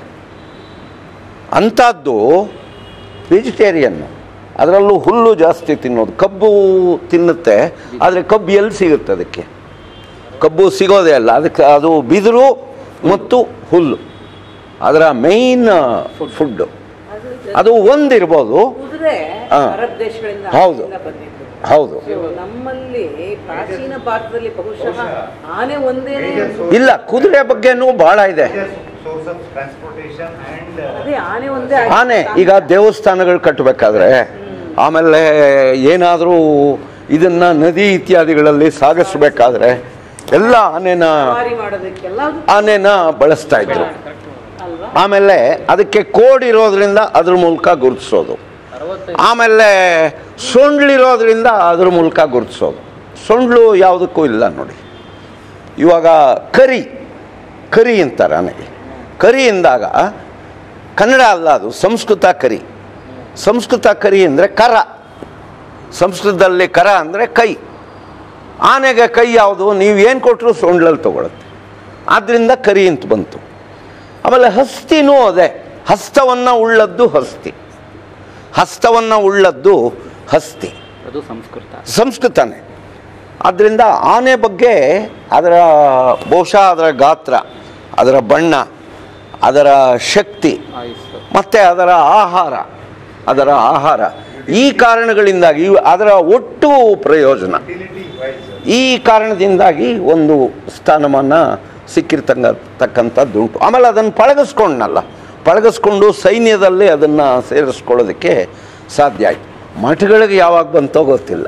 ಅಂಥದ್ದು ವೆಜಿಟೇರಿಯನ್ನು ಅದರಲ್ಲೂ ಹುಲ್ಲು ಜಾಸ್ತಿ ತಿನ್ನೋದು ಕಬ್ಬು ತಿನ್ನುತ್ತೆ ಆದರೆ ಕಬ್ಬು ಎಲ್ಲಿ ಸಿಗುತ್ತೆ ಅದಕ್ಕೆ ಕಬ್ಬು ಸಿಗೋದೇ ಅಲ್ಲ ಅದಕ್ಕೆ ಅದು ಬಿದಿರು ಮತ್ತು ಹುಲ್ಲು ಅದರ ಮೇಯ್ನ್ ಫುಡ್ಡು ಅದು ಅದು ಒಂದಿರ್ಬೋದು ಕುದುರೆ ಹಾ. ಅರಬ್ ದೇಶಗಳಿಂದ ಹೌದು. ಆನೆಯಿಂದ ಬಂದಿದ್ದು ಹೌದು So, ನಮ್ಮಲ್ಲಿ ಪ್ರಾಚೀನ ಭಾರತದಲ್ಲಿ ಬಹುಶಃ ಆನೆ ಒಂದೇನೆ ಇಲ್ಲ ಕುದುರೆ ಬಗ್ಗೆನೂ ಭಾಳ ಇದೆ source of transportation and uh, ಅದೇ ಆನೆ ಒಂದೇ ಆನೆ ಈಗ ದೇವಸ್ಥಾನಗಳು ಕಟ್ಟಬೇಕಾದ್ರೆ ಆಮೇಲೆ ಏನಾದರೂ ಇದನ್ನ ನದಿ ಇತ್ಯಾದಿಗಳಲ್ಲಿ ಸಾಗಿಸ್ಬೇಕಾದ್ರೆ ಎಲ್ಲ ಆನೆನ ಸವಾರಿ ಮಾಡೋದಕ್ಕೆಲ್ಲ ಅದು ಆನೆನ ಬಳಸ್ತಾ ಇದ್ರು ಅಲ್ವಾ ಆಮೇಲೆ ಅದಕ್ಕೆ ಕೋಡ್ ಇರೋದ್ರಿಂದ ಅದ್ರ ಮೂಲಕ ಗುರುತಿಸೋದು ಆಮೇಲೆ ಸೊಂಡ್ಲಿರೋದ್ರಿಂದ ಅದ್ರ ಮೂಲಕ ಗುರುತಿಸೋದು ಸೊಂಡ್ಲು ಯಾವುದಕ್ಕೂ ಇಲ್ಲ ನೋಡಿ ಇವಾಗ ಕರಿ ಕರಿ ಅಂತಾರೆ ಆನೆಗೆ ಕರಿ ಎಂದಾಗ ಕನ್ನಡ ಅಲ್ಲ ಅದು ಸಂಸ್ಕೃತ ಕರಿ ಸಂಸ್ಕೃತ ಕರಿ ಅಂದರೆ ಕರ ಸಂಸ್ಕೃತದಲ್ಲಿ ಕರ ಅಂದರೆ ಕೈ ಆನೆಗೆ ಕೈ ಯಾವುದು ನೀವು ಏನು ಕೊಟ್ಟರು ಸೊಂಡ್ಲಲ್ಲಿ ತಗೊಳುತ್ತೆ ಆದ್ದರಿಂದ ಕರಿ ಅಂತ ಬಂತು ಆಮೇಲೆ ಹಸ್ತಿನೂ ಅದೇ ಹಸ್ತವನ್ನು ಉಳ್ಳದ್ದು ಹಸ್ತಿ ಹಸ್ತವನ್ನು ಉಳ್ಳದ್ದು ಹಸ್ತಿ ಅದು ಸಂಸ್ಕೃತ ಸಂಸ್ಕೃತನೇ ಆದ್ದರಿಂದ ಆನೆ ಬಗ್ಗೆ ಅದರ ಬಹುಶಃ ಅದರ ಗಾತ್ರ ಅದರ ಬಣ್ಣ ಅದರ ಶಕ್ತಿ ಆಯುಸ್ಸು ಮತ್ತು ಅದರ ಆಹಾರ ಅದರ ಆಹಾರ ಈ ಕಾರಣಗಳಿಂದಾಗಿ ಇವು- ಅದರ ಒಟ್ಟು ಪ್ರಯೋಜನ utility wise. ಈ ಕಾರಣದಿಂದಾಗಿ ಒಂದು ಸ್ಥಾನಮಾನ ಸಿಕ್ಕಿರ್ತಂಗ ತಕ್ಕಂಥದ್ದುಂಟು ಆಮೇಲೆ ಅದನ್ನು ಪಳಗಿಸ್ಕೊಂಡ್ನಲ್ಲ ಪಳಗಿಸ್ಕೊಂಡು ಸೈನ್ಯದಲ್ಲಿ ಅದನ್ನು ಸೇರಿಸ್ಕೊಳ್ಳೋದಕ್ಕೆ ಸಾಧ್ಯ ಆಯಿತು ಮಠಗಳಿಗೆ ಯಾವಾಗ ಬಂತೋ ಗೊತ್ತಿಲ್ಲ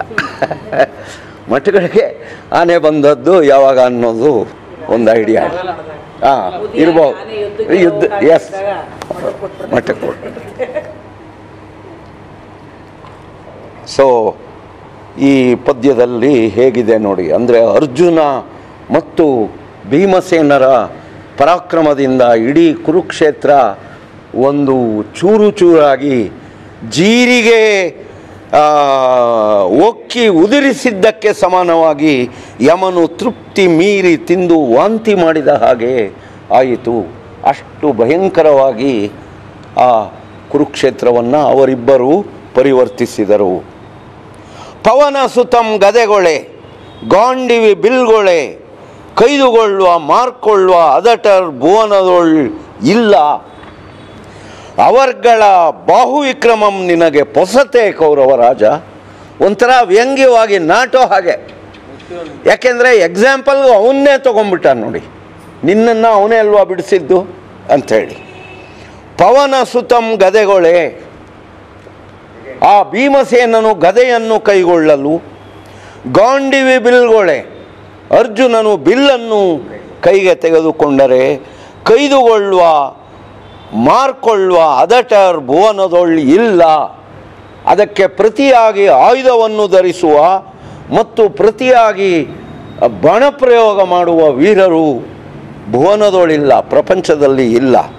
ಮಠಗಳಿಗೆ ಆನೆ ಬಂದದ್ದು ಯಾವಾಗ ಅನ್ನೋದು ಒಂದು ಐಡಿಯಾ ಹಾಂ ಮೋದಿ ಇರ್ಬೋದು ಆನೆ ಯುದ್ಧಕ್ಕೆ ಯುದ್ಧ ಹೋಗೋ ಎಸ್ ಕಾಲದಾಗ ಮಠಕ್ಕೆ ಕೊಟ್ಬಿಡ್ತಾರೆ. ಮಠಕ್ಕೆ ಕೊಟ್ಟು ಸೊ ಈ ಪದ್ಯದಲ್ಲಿ ಹೇಗಿದೆ ನೋಡಿ ಅಂದರೆ ಅರ್ಜುನ ಮತ್ತು ಭೀಮಸೇನರ ಪರಾಕ್ರಮದಿಂದ ಇಡೀ ಕುರುಕ್ಷೇತ್ರ ಒಂದು ಚೂರು ಚೂರಾಗಿ ಜೀರಿಗೆ ಆ, ಒಕ್ಕಿ ಉದುರಿಸಿದ್ದಕ್ಕೆ ಸಮಾನವಾಗಿ ಯಮನು ತೃಪ್ತಿ ಮೀರಿ ತಿಂದು ವಾಂತಿ ಮಾಡಿದ ಹಾಗೆ ಆಯಿತು ಅಷ್ಟು ಭಯಂಕರವಾಗಿ ಆ ಕುರುಕ್ಷೇತ್ರವನ್ನು ಅವರಿಬ್ಬರು ಪರಿವರ್ತಿಸಿದರು ಪವನ ಸುತಂ ಗದೆಗೊಳೆ ಗಾಂಡಿವಿ ಬಿಲ್ಗೊಳೆ ಕೈದುಗೊಳ್ಳುವ ಮಾರ್ಕೊಳ್ಳುವ ಅದಟರ್ ಭುವನದೊಳ್ ಇಲ್ಲ ಅವರ್ಗಳ ಬಾಹುವಿಕ್ರಮಂ ನಿನಗೆ ಪೊಸತೆ ಕೌರವ ರಾಜ ಒಂಥರ ವ್ಯಂಗ್ಯವಾಗಿ ನಾಟೋ ಹಾಗೆ ಯಾಕೆಂದರೆ ಎಕ್ಸಾಂಪಲ್ ಅವನ್ನೇ ತೊಗೊಂಡ್ಬಿಟ್ಟ ನೋಡಿ ನಿನ್ನನ್ನು ಅವನೇ ಅಲ್ವಾ ಬಿಡಿಸಿದ್ದು ಅಂಥೇಳಿ ಪವನ ಸುತಂ ಗದೆಗೊಳೆ ಆ ಭೀಮಸೇನನು ಗದೆಯನ್ನು ಕೈಗೊಳ್ಳಲು ಗಾಂಡಿವಿ ಬಿಲ್ಗೊಳೆ ಅರ್ಜುನನು ಬಿಲ್ಲನ್ನು ಕೈಗೆ ತೆಗೆದುಕೊಂಡರೆ ಕೈದುಕೊಳ್ಳುವ ಮಾರ್ಕೊಳ್ಳುವ ಅದಟರ್ ಭುವನದೊಳ್ಳಿ ಇಲ್ಲ ಅದಕ್ಕೆ ಪ್ರತಿಯಾಗಿ ಆಯುಧವನ್ನು ಧರಿಸುವ ಮತ್ತು ಪ್ರತಿಯಾಗಿ ಬಣಪ್ರಯೋಗ ಮಾಡುವ ವೀರರು ಭುವನದೊಳಿಲ್ಲ ಪ್ರಪಂಚದಲ್ಲಿ ಇಲ್ಲ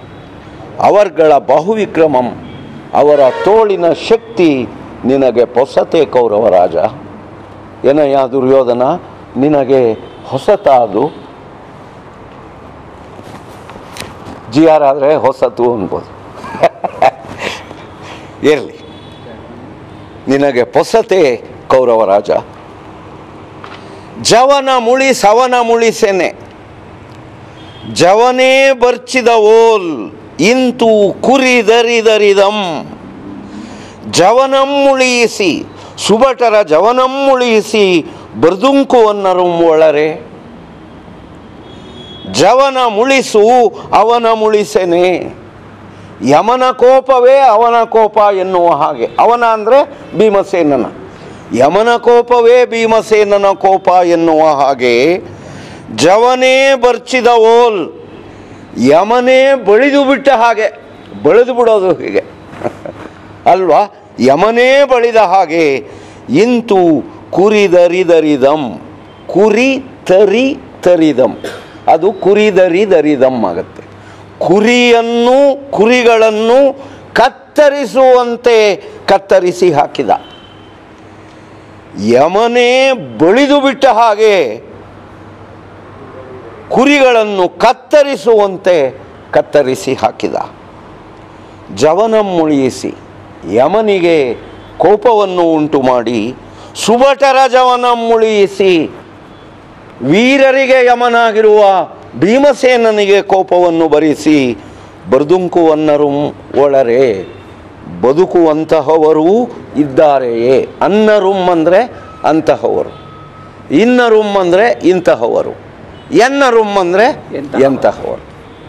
ಅವರ್ಗಳ ಬಹುವಿಕ್ರಮಂ ಅವರ ತೋಳಿನ ಶಕ್ತಿ ನಿನಗೆ ಹೊಸತೆ ಕೌರವ ರಾಜ ಏನಯ್ಯ ದುರ್ಯೋಧನ ನಿನಗೆ ಹೊಸತ ಅದು ಜಿ ಆರ್ ಆದರೆ ಹೊಸತು ಅನ್ಬೋದು ಇರಲಿ ನಿನಗೆ ಹೊಸತೆ ಕೌರವ ರಾಜ ಜವನ ಮುಳಿ ಸವನ ಮುಳಿಸೆನೆ ಜವನೇ ಬರ್ಚಿದ ಓಲ್ ಇಂತು ಕುರಿದರಿದರಿದಂ ಜವನಂ ಮುಳಿಯಿಸಿ ಸುಬಟರ ಜವನಂ ಮುಳಿಯಿಸಿ ಬರ್ದುಂಕುವನ್ನರು ಒಳರೆ ಜವನ ಮುಳಿಸು ಅವನ ಮುಳಿಸೆನೆ ಯಮನ ಕೋಪವೇ ಅವನ ಕೋಪ ಎನ್ನುವ ಹಾಗೆ ಅವನ ಅಂದರೆ ಭೀಮಸೇನನ ಯಮನ ಕೋಪವೇ ಭೀಮಸೇನನ ಕೋಪ ಎನ್ನುವ ಹಾಗೆ ಜವನೇ ಬರ್ಚಿದ ಓಲ್ ಯಮನೇ ಬಳಿದು ಬಿಟ್ಟ ಹಾಗೆ ಬಳಿದು ಬಿಡೋದು ಹೀಗೆ ಅಲ್ವಾ ಯಮನೇ ಬಳಿದ ಹಾಗೆ ಇಂತು ಕುರಿದರಿದರಿದಂ ಕುರಿ ತರಿ ತರಿದಂ ಅದು ಕುರಿದರಿದರಿದಂ ಆಗುತ್ತೆ ಕುರಿಯನ್ನು ಕುರಿಗಳನ್ನು ಕತ್ತರಿಸುವಂತೆ ಕತ್ತರಿಸಿ ಹಾಕಿದ ಯಮನೇ ಬಳಿದು ಬಿಟ್ಟ ಹಾಗೆ ಕುರಿಗಳನ್ನು ಕತ್ತರಿಸುವಂತೆ ಕತ್ತರಿಸಿ ಹಾಕಿದ ಜವನ ಮುಳಿಯಿಸಿ ಯಮನಿಗೆ ಕೋಪವನ್ನು ಉಂಟು ಮಾಡಿ ಸುಭಟರ ಜವನ ಮುಳಿಯಿಸಿ ವೀರರಿಗೆ ಯಮನಾಗಿರುವ ಭೀಮಸೇನನಿಗೆ ಕೋಪವನ್ನು ಭರಿಸಿ ಬರ್ದುಂಕುವನ್ನರು ಒಳರೆ ಬದುಕುವಂತಹವರೂ ಇದ್ದಾರೆಯೇ ಅನ್ನರುಂ ಅಂದರೆ ಅಂತಹವರು ಇನ್ನರುಂ ಅಂದರೆ ಇಂತಹವರು ಎನ್ನರುಂ ಅಂದರೆ ಎಂತಹವರು. ಎಂತಹವರು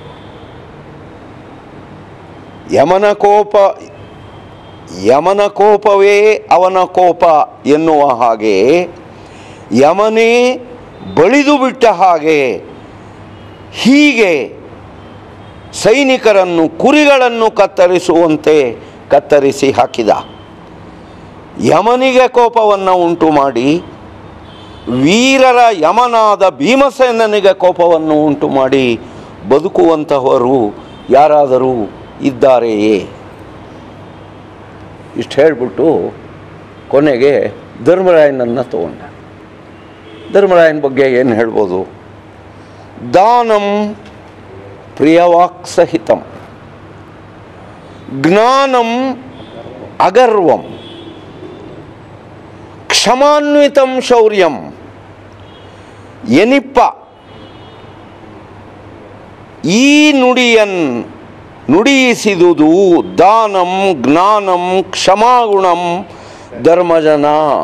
ಯಮನ ಕೋಪ ಯಮನ ಕೋಪವೇ ಅವನ ಕೋಪ ಎನ್ನುವ ಹಾಗೆ ಯಮನೇ ಬಳಿದು ಬಿಟ್ಟ ಹಾಗೆ ಹೀಗೆ ಸೈನಿಕರನ್ನು ಕುರಿಗಳನ್ನು ಕತ್ತರಿಸುವಂತೆ ಕತ್ತರಿಸಿ ಹಾಕಿದ ಯಮನಿಗೆ ಕೋಪವನ್ನು ಉಂಟು ಮಾಡಿ ವೀರರ ಯಮನಾದ ಭೀಮಸೇನನಿಗೆ ಕೋಪವನ್ನು ಉಂಟು ಮಾಡಿ ಬದುಕುವಂತಹವರು ಯಾರಾದರೂ ಇದ್ದಾರೆಯೇ ಇಷ್ಟು ಹೇಳಿಬಿಟ್ಟು ಕೊನೆಗೆ ಧರ್ಮರಾಯನನ್ನು ತಗೊಂಡ ಧರ್ಮರಾಯನ ಬಗ್ಗೆ ಏನು ಹೇಳ್ಬೋದು ದಾನಂ ಪ್ರಿಯವಾಕ್ ಸಹಿತಂ ಜ್ಞಾನಂ ಅಗರ್ವಂ ಕ್ಷಮಾನ್ವಿತಂ ಶೌರ್ಯಂ ಎನಿಪ್ಪ ಈ ನುಡಿಯನ್ ನುಡಿಯಿಸಿದುದು ದಾನಂ ಜ್ಞಾನಂ ಕ್ಷಮಾಗುಣಂ ಧರ್ಮಜನ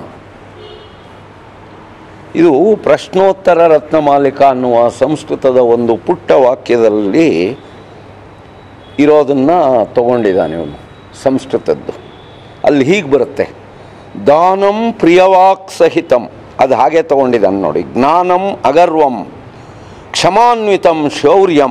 ಇದು ಪ್ರಶ್ನೋತ್ತರ ರತ್ನಮಾಲಿಕ ಅನ್ನುವ ಸಂಸ್ಕೃತದ ಒಂದು ಪುಟ್ಟ ವಾಕ್ಯದಲ್ಲಿ ಇರೋದನ್ನು ತಗೊಂಡಿದ್ದಾನೆ ಇವನು ಸಂಸ್ಕೃತದ್ದು ಅಲ್ಲಿ ಹೀಗೆ ಬರುತ್ತೆ ದಾನಂ ಪ್ರಿಯವಾಕ್ ಸಹಿತಂ ಅದು ಹಾಗೆ ತಗೊಂಡಿದ್ದಾನೆ ನೋಡಿ ಜ್ಞಾನಂ ಅಗರ್ವಂ ಕ್ಷಮಾನ್ವಿತಂ ಶೌರ್ಯಂ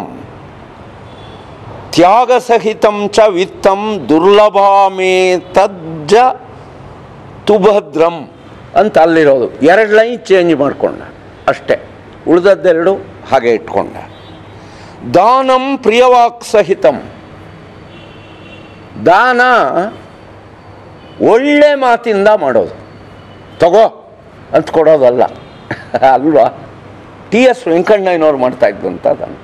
ತ್ಯಾಗಸಹಿತಂ ಚ ವಿತ್ತಂ ದುರ್ಲಭಾಮೇ ತಜ್ಜ ತುಭದ್ರಂ ಅಂತ ಅಲ್ಲಿರೋದು ಎರಡು ಲೈನ್ ಚೇಂಜ್ ಮಾಡಿಕೊಂಡ ಅಷ್ಟೇ ಉಳಿದದ್ದೆರಡು ಹಾಗೆ ಇಟ್ಕೊಂಡ ದಾನಂ ಪ್ರಿಯವಾಕ್ ಸಹಿತಂ ದಾನ ಒಳ್ಳೆ ಮಾತಿಂದ ಮಾಡೋದು ತಗೋ ಅಂತ ಕೊಡೋದಲ್ಲ ಅಲ್ವಾ ಟಿ ಎಸ್ ವೆಂಕಣ್ಣಯ್ಯನವ್ರು ಮಾಡ್ತಾ ಇದ್ದಂಥ ದಾನ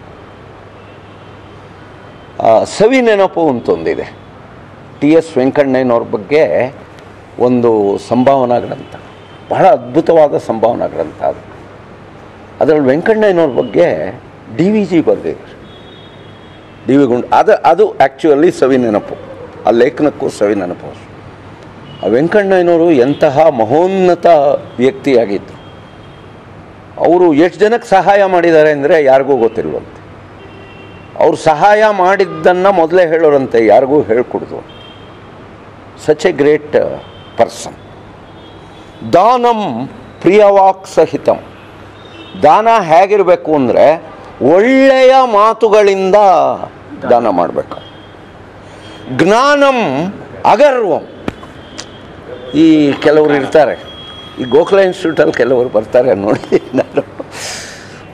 ಆ, ಸವಿ ನೆನಪು ಅಂತೊಂದಿದೆ ಟಿ ಎಸ್ ವೆಂಕಣ್ಣಯ್ಯನವ್ರ ಬಗ್ಗೆ ಒಂದು ಸಂಭಾವನಾ ಗ್ರಂಥ ಬಹಳ ಅದ್ಭುತವಾದ ಸಂಭಾವನಾ ಗ್ರಂಥ ಅದು ಅದರಲ್ಲಿ ವೆಂಕಣ್ಣಯ್ಯನವ್ರ ಬಗ್ಗೆ ಡಿ ವಿ ಜಿ ಬರೆದಿದ್ದಾರೆ ಡಿ ವಿ ಗುಂಡ್ ಅದು ಅದು ಆ್ಯಕ್ಚುಲಿ ಸವಿ ನೆನಪು ಆ ಲೇಖನಕ್ಕೂ ಸವಿ ನೆನಪು ಆ ವೆಂಕಣ್ಣಯ್ಯನವರು ಎಂತಹ ಮಹೋನ್ನತ ವ್ಯಕ್ತಿಯಾಗಿದ್ದರು ಅವರು ಎಷ್ಟು ಜನಕ್ಕೆ ಸಹಾಯ ಮಾಡಿದ್ದಾರೆ ಅಂದರೆ ಯಾರಿಗೂ ಗೊತ್ತಿಲ್ವಂತೆ ಅವ್ರು ಸಹಾಯ ಮಾಡಿದ್ದನ್ನು ಮೊದಲೇ ಹೇಳೋರಂತೆ ಯಾರಿಗೂ ಹೇಳ್ಕೊಡ್ದು ಸಚ್ ಎ ಗ್ರೇಟ್ ಪರ್ಸನ್ ದಾನಂ ಪ್ರಿಯವಾಕ್ ಸಹಿತಂ ದಾನ ಹೇಗಿರಬೇಕು ಅಂದರೆ ಒಳ್ಳೆಯ ಮಾತುಗಳಿಂದ ದಾನ ಮಾಡಬೇಕು ಜ್ಞಾನಂ ಅಗರ್ವಂ ಈ ಕೆಲವರು ಇರ್ತಾರೆ ಈ ಗೋಖಲ ಇನ್ಸ್ಟಿಟ್ಯೂಟಲ್ಲಿ ಕೆಲವರು ಬರ್ತಾರೆ ನೋಡಿ ನಾನು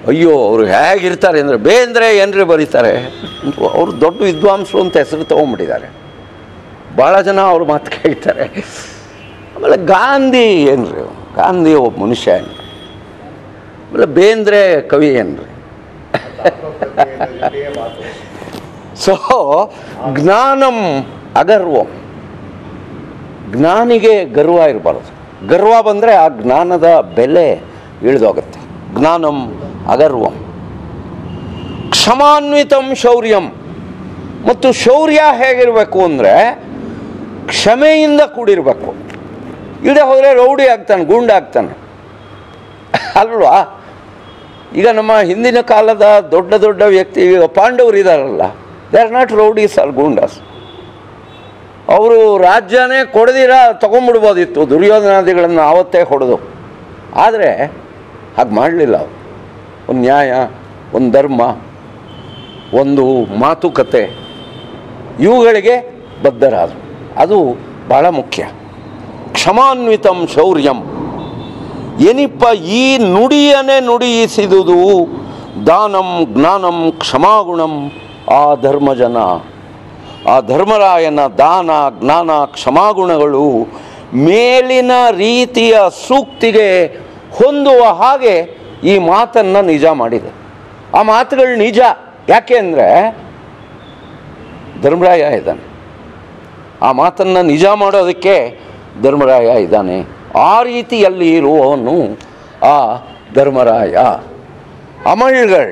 ಅಯ್ಯೋ ಅವರು ಹೇಗಿರ್ತಾರೆ ಅಂದರೆ ಬೇಂದ್ರೆ ಏನ್ರಿ ಬರೀತಾರೆ ಅವರು ದೊಡ್ಡ ವಿದ್ವಾಂಸರು ಅಂತ ಹೆಸರು ತೊಗೊಂಡ್ಬಿಟ್ಟಿದ್ದಾರೆ ಭಾಳ ಜನ ಅವ್ರ ಮಾತು ಕೇಳ್ತಾರೆ ಆಮೇಲೆ ಗಾಂಧಿ ಏನ್ರಿ ಅವ್ನು? ಗಾಂಧಿ ಒಬ್ಬ ಮನುಷ್ಯ ಏನ್ರಿ ಆಮೇಲೆ ಬೇಂದ್ರೆ ಕವಿ ಏನ್ರಿ ಜೊತೆಗೆ ಮಾತು ಸೊ ಜ್ಞಾನಂ ಅಗರ್ವಂ ಜ್ಞಾನಿಗೆ ಗರ್ವ ಇರಬಾರ್ದು ಗರ್ವ ಬಂದರೆ ಆ ಜ್ಞಾನದ ಬೆಲೆ ಇಳಿದೋಗುತ್ತೆ ಜ್ಞಾನಂ ಅಗರ್ವಂ ಕ್ಷಮಾನ್ವಿತಂ ಶೌರ್ಯಂ ಮತ್ತು ಶೌರ್ಯ ಹೇಗಿರಬೇಕು ಅಂದರೆ ಕ್ಷಮೆಯಿಂದ ಕೂಡಿರಬೇಕು ಇಲ್ಲದೆ ಹೋದರೆ ರೌಡಿ ಆಗ್ತಾನೆ ಗುಂಡ ಆಗ್ತಾನೆ ಅಲ್ವಾ ಈಗ ನಮ್ಮ ಹಿಂದಿನ ಕಾಲದ ದೊಡ್ಡ ದೊಡ್ಡ ವ್ಯಕ್ತಿ ಈಗ ಪಾಂಡವರು ಇದ್ದಾರಲ್ಲ they are not rowdies are goondas ಅವರು ರಾಜ್ಯನೇ ಕೊಡದಿರ ತಗೊಂಡ್ಬಿಡ್ಬೋದಿತ್ತು ದುರ್ಯೋಧನಾದಿಗಳನ್ನು ಆವತ್ತೇ ಹೊಡೆದು ಆದರೆ ಹಾಗೆ ಮಾಡಲಿಲ್ಲ ಅವರು ಒಂದು ನ್ಯಾಯ ಒಂದು ಧರ್ಮ ಒಂದು ಮಾತುಕತೆ ಇವುಗಳಿಗೆ ಬದ್ಧರಾದರು ಅದು ಬಹಳ ಮುಖ್ಯ ಕ್ಷಮಾನ್ವಿತಂ ಶೌರ್ಯಂ ಏನಿಪ್ಪ ಈ ನುಡಿಯನ್ನೇ ನುಡಿಯಿಸಿದುದು ದಾನಂ ಜ್ಞಾನಂ ಕ್ಷಮಾಗುಣಂ ಆ ಧರ್ಮಜನ ಆ ಧರ್ಮರಾಯನ ದಾನ ಜ್ಞಾನ ಕ್ಷಮಾಗುಣಗಳು ಮೇಲಿನ ರೀತಿಯ ಸೂಕ್ತಿಗೆ ಹೊಂದುವ ಹಾಗೆ ಈ ಮಾತನ್ನು ನಿಜ ಮಾಡಿದೆ ಆ ಮಾತುಗಳು ನಿಜ ಯಾಕೆ ಅಂದರೆ ಧರ್ಮರಾಯ ಇದ್ದಾನೆ ಆ ಮಾತನ್ನು ನಿಜ ಮಾಡೋದಕ್ಕೆ ಧರ್ಮರಾಯ ಇದ್ದಾನೆ ಆ ರೀತಿಯಲ್ಲಿ ಇರುವವನು ಆ ಧರ್ಮರಾಯ ಅಮಳ್ಗಳ್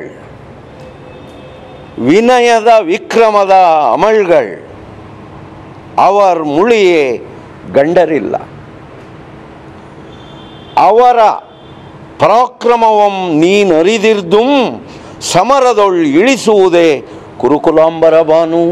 ವಿನಯದ ವಿಕ್ರಮದ ಅಮಳ್ಗಳ್ ಅವರ್ ಮುಳಿಯೇ ಗಂಡರಿಲ್ಲ ಅವರ ಪರಾಕ್ರಮವಂ ನೀನರಿದಿರ್ದುಂ ಸಮರದೊಳ್ ಇಳಿಸುವುದೇ ಕುರುಕುಲಾಂಬರ ಬಾನು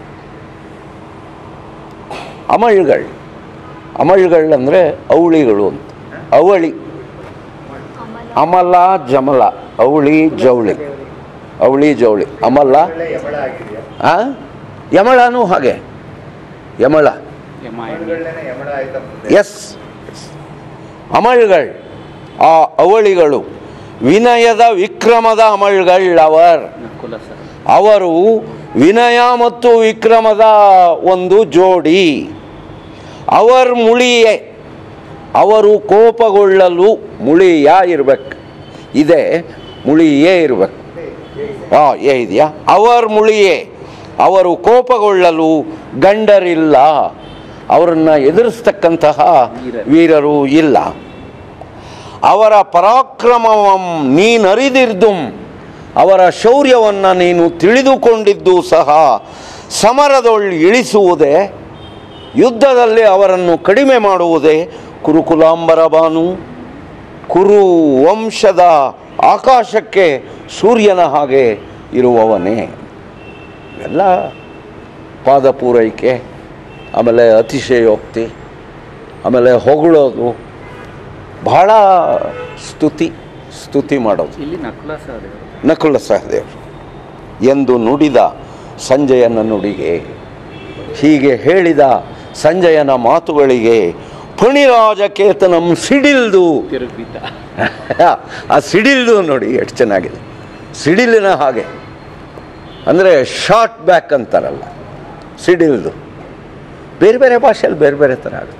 ಅಮಳ್ಗಳು ಅಮಳ್ಗಳು ಅಂದರೆ ಅವಳಿಗಳು ಅಂತ ಅವಳಿ ಅಮಲ ಜಮಲ ಅವಳಿ ಜವಳಿ ಅವಳಿ ಜವಳಿ ಅಮಲ ಒಳ್ಳೆ ಯಮಳ ಆಗಿದೆಯಾ ಆ ಯಮಳನೂ ಹಾಗೆ ಯಮಳ ಯಮ ಮಣ್ಣುಗಳನ್ನೇ ಯಮಳ ಆಯ್ತಾ ಎಸ್ ಅಮಳ್ಗಳು ಆ ಅವಳಿಗಳು ವಿನಯದ ವಿಕ್ರಮದ ಅಮಳ್ಗಳು ಅವರ್ ನಕುಲ ಸರ್ ಅವರು ವಿನಯ ಮತ್ತು ವಿಕ್ರಮದ ಒಂದು ಜೋಡಿ ಅವರ್ ಮುಳಿಯೇ ಅವರು ಕೋಪಗೊಳ್ಳಲು ಮುಳಿಯ ಇರ್ಬೇಕು ಇದೆ ಮುಳಿಯೇ ಇರ್ಬೇಕು ಆ ಏ ಇದೆಯಾ ಅವರ್ ಮುಳಿಯೇ ಅವರು ಕೋಪಗೊಳ್ಳಲು ಗಂಡರಿಲ್ಲ ಅವರನ್ನು ಎದುರಿಸ್ತಕ್ಕಂತಹ ವೀರರು ಇಲ್ಲ ಅವರ ಪರಾಕ್ರಮವಂ ನೀನರಿದಿರ್ದುಂ ಅವರ ಶೌರ್ಯವನ್ನು ನೀನು ತಿಳಿದುಕೊಂಡಿದ್ದು ಸಹ ಸಮರದೊಳ್ ಇಳಿಸುವುದೇ ಯುದ್ಧದಲ್ಲಿ ಅವರನ್ನು ಕಡಿಮೆ ಮಾಡುವುದೇ ಕುರುಕುಲಾಂಬರ ಬಾನು ಕುರು ವಂಶದ ಆಕಾಶಕ್ಕೆ ಸೂರ್ಯನ ಹಾಗೆ ಇರುವವನೇ ಎಲ್ಲ ಪಾದ ಪೂರೈಕೆ ಆಮೇಲೆ ಅತಿಶಯೋಕ್ತಿ ಆಮೇಲೆ ಹೊಗಳೋದು ಬಹಳ ಸ್ತುತಿ ಸ್ತುತಿ ಮಾಡೋದು ಇಲ್ಲಿ ನಕುಲ ಸರ್ ನಕುಲ ಸಹದೇವರು ಎಂದು ನುಡಿದ ಸಂಜಯನ ನುಡಿಗೆ ಹೀಗೆ ಹೇಳಿದ ಸಂಜಯನ ಮಾತುಗಳಿಗೆ ಫಣಿರಾಜಕೇತನಂ ಸಿಡಿಲ್ದು ತಿರುಗಿದ್ದ ಆ ಸಿಡಿಲ್ದು ನೋಡಿ ಎಷ್ಟು ಚೆನ್ನಾಗಿದೆ ಸಿಡಿಲಿನ ಹಾಗೆ ಅಂದರೆ ಶಾರ್ಟ್ ಬ್ಯಾಕ್ ಅಂತಾರಲ್ಲ ಸಿಡಿಲ್ದು ಬೇರೆ ಬೇರೆ ಭಾಷೆಯಲ್ಲಿ ಬೇರೆ ಬೇರೆ ಥರ ಆಗುತ್ತೆ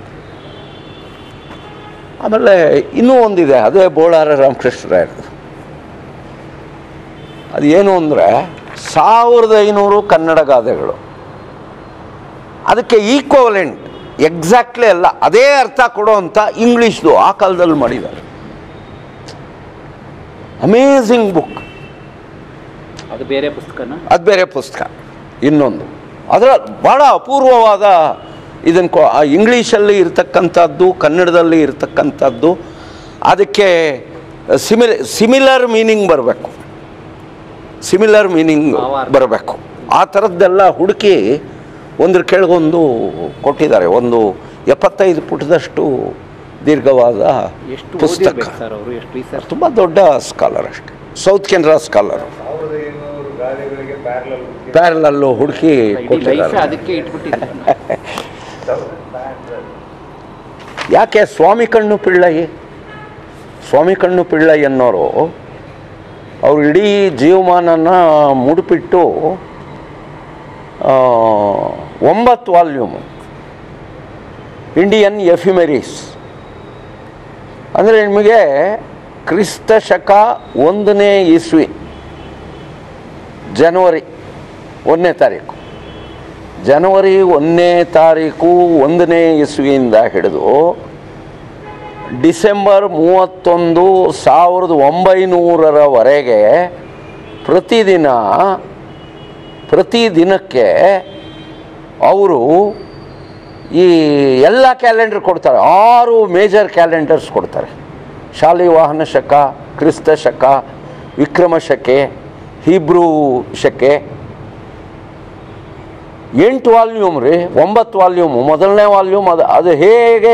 ಆಮೇಲೆ ಇನ್ನೂ ಒಂದಿದೆ ಅದೇ ಬೋಳಾರ ರಾಮಕೃಷ್ಣರಾಯರದು ಅದು ಏನು ಅಂದರೆ ಸಾವಿರದ ಐನೂರು ಕನ್ನಡ ಗಾದೆಗಳು ಅದಕ್ಕೆ ಈಕ್ವಲೆಂಟ್ ಎಕ್ಸಾಕ್ಟ್ಲಿ ಅಲ್ಲ ಅದೇ ಅರ್ಥ ಕೊಡೋವಂಥ ಇಂಗ್ಲೀಷ್ದು ಆ ಕಾಲದಲ್ಲಿ ಮಾಡಿದ್ದಾರೆ ಅಮೇಝಿಂಗ್ ಬುಕ್ ಅದು ಬೇರೆ ಪುಸ್ತಕನ ಅದು ಬೇರೆ ಪುಸ್ತಕ ಇನ್ನೊಂದು ಅದರ ಭಾಳ ಅಪೂರ್ವವಾದ ಇದನ್ನು ಕೊ ಆ ಇಂಗ್ಲೀಷಲ್ಲಿ ಇರ್ತಕ್ಕಂಥದ್ದು ಕನ್ನಡದಲ್ಲಿ ಇರ್ತಕ್ಕಂಥದ್ದು ಅದಕ್ಕೆ ಸಿಮಿಲ್ ಸಿಮಿಲರ್ ಮೀನಿಂಗ್ ಬರಬೇಕು ಸಿಮಿಲರ್ ಮೀನಿಂಗ್ ಭಾವಾರ್ಥ. ಬರಬೇಕು ಆ ಥರದ್ದೆಲ್ಲ ಹುಡುಕಿ ಒಂದ್ರ ಕೆಳಗೊಂದು ಕೊಟ್ಟಿದ್ದಾರೆ ಒಂದು ಎಪ್ಪತ್ತೈದು ಪುಟದಷ್ಟು ದೀರ್ಘವಾದ ಎಷ್ಟು ಪುಸ್ತಕ ಓದಿರ್ಬೇಕು ಸರ್ ಅವರು ಎಷ್ಟು ರಿಸರ್ಚ್ ತುಂಬ ದೊಡ್ಡ ಸ್ಕಾಲರ್ ಅಷ್ಟೆ ಸೌತ್ ಕೆನರಾ ಸ್ಕಾಲರು ಸಾವಿರದ ಇನ್ನೂರು ಗಾದೆಗಳಿಗೆ ಪ್ಯಾರಲಲ್ ಪ್ಯಾರಲಲ್ಲು ಹುಡುಕಿ ಇಡೀ ಲೈಫ್ ಕೊಟ್ಟಿದ್ದಾರೆ ಅದಕ್ಕೆ ಇಟ್ಬಿಟ್ಟಿದ್ದಾರೆ ಯಾಕೆ ಸ್ವಾಮಿ ಕಣ್ಣು ಪಿಳ್ಳೈ ಸ್ವಾಮಿ ಕಣ್ಣು ಪಿಳ್ಳೈ ಅನ್ನೋರು ಅವ್ರು ಇಡೀ ಜೀವಮಾನನ ಮುಡುಪಿಟ್ಟು ಆ, ಒಂಬತ್ತು ವಾಲ್ಯೂಮು ಇಂಡಿಯನ್ ಎಫಿಮೆರೀಸ್ ಅಂದರೆ ನಿಮಗೆ ಕ್ರಿಸ್ತ ಶಕ ಒಂದನೇ ಇಸ್ವಿ ಜನವರಿ ಒಂದನೇ ತಾರೀಕು ಜನವರಿ ಒಂದನೇ ತಾರೀಕು ಒಂದನೇ ಇಸ್ವಿಯಿಂದ ಹಿಡಿದು ಡಿಸೆಂಬರ್ ಮೂವತ್ತೊಂದು ಸಾವಿರದ ಒಂಬೈನೂರರವರೆಗೆ ಪ್ರತಿದಿನ ಪ್ರತಿದಿನಕ್ಕೆ ಅವರು ಈ ಎಲ್ಲ ಕ್ಯಾಲೆಂಡರ್ ಕೊಡ್ತಾರೆ ಆರು ಮೇಜರ್ ಕ್ಯಾಲೆಂಡರ್ಸ್ ಕೊಡ್ತಾರೆ ಶಾಲಿವಾಹನ ಶಕ ಕ್ರಿಸ್ತ ಶಕ ವಿಕ್ರಮ ಶಕೆ ಹೀಬ್ರೂ ಶಕೆ ಎಂಟು ವಾಲ್ಯೂಮ್ ರೀ ಒಂಬತ್ತು ವಾಲ್ಯೂಮು ಮೊದಲನೇ ವಾಲ್ಯೂಮ್ ಅದು ಅದು ಹೇಗೆ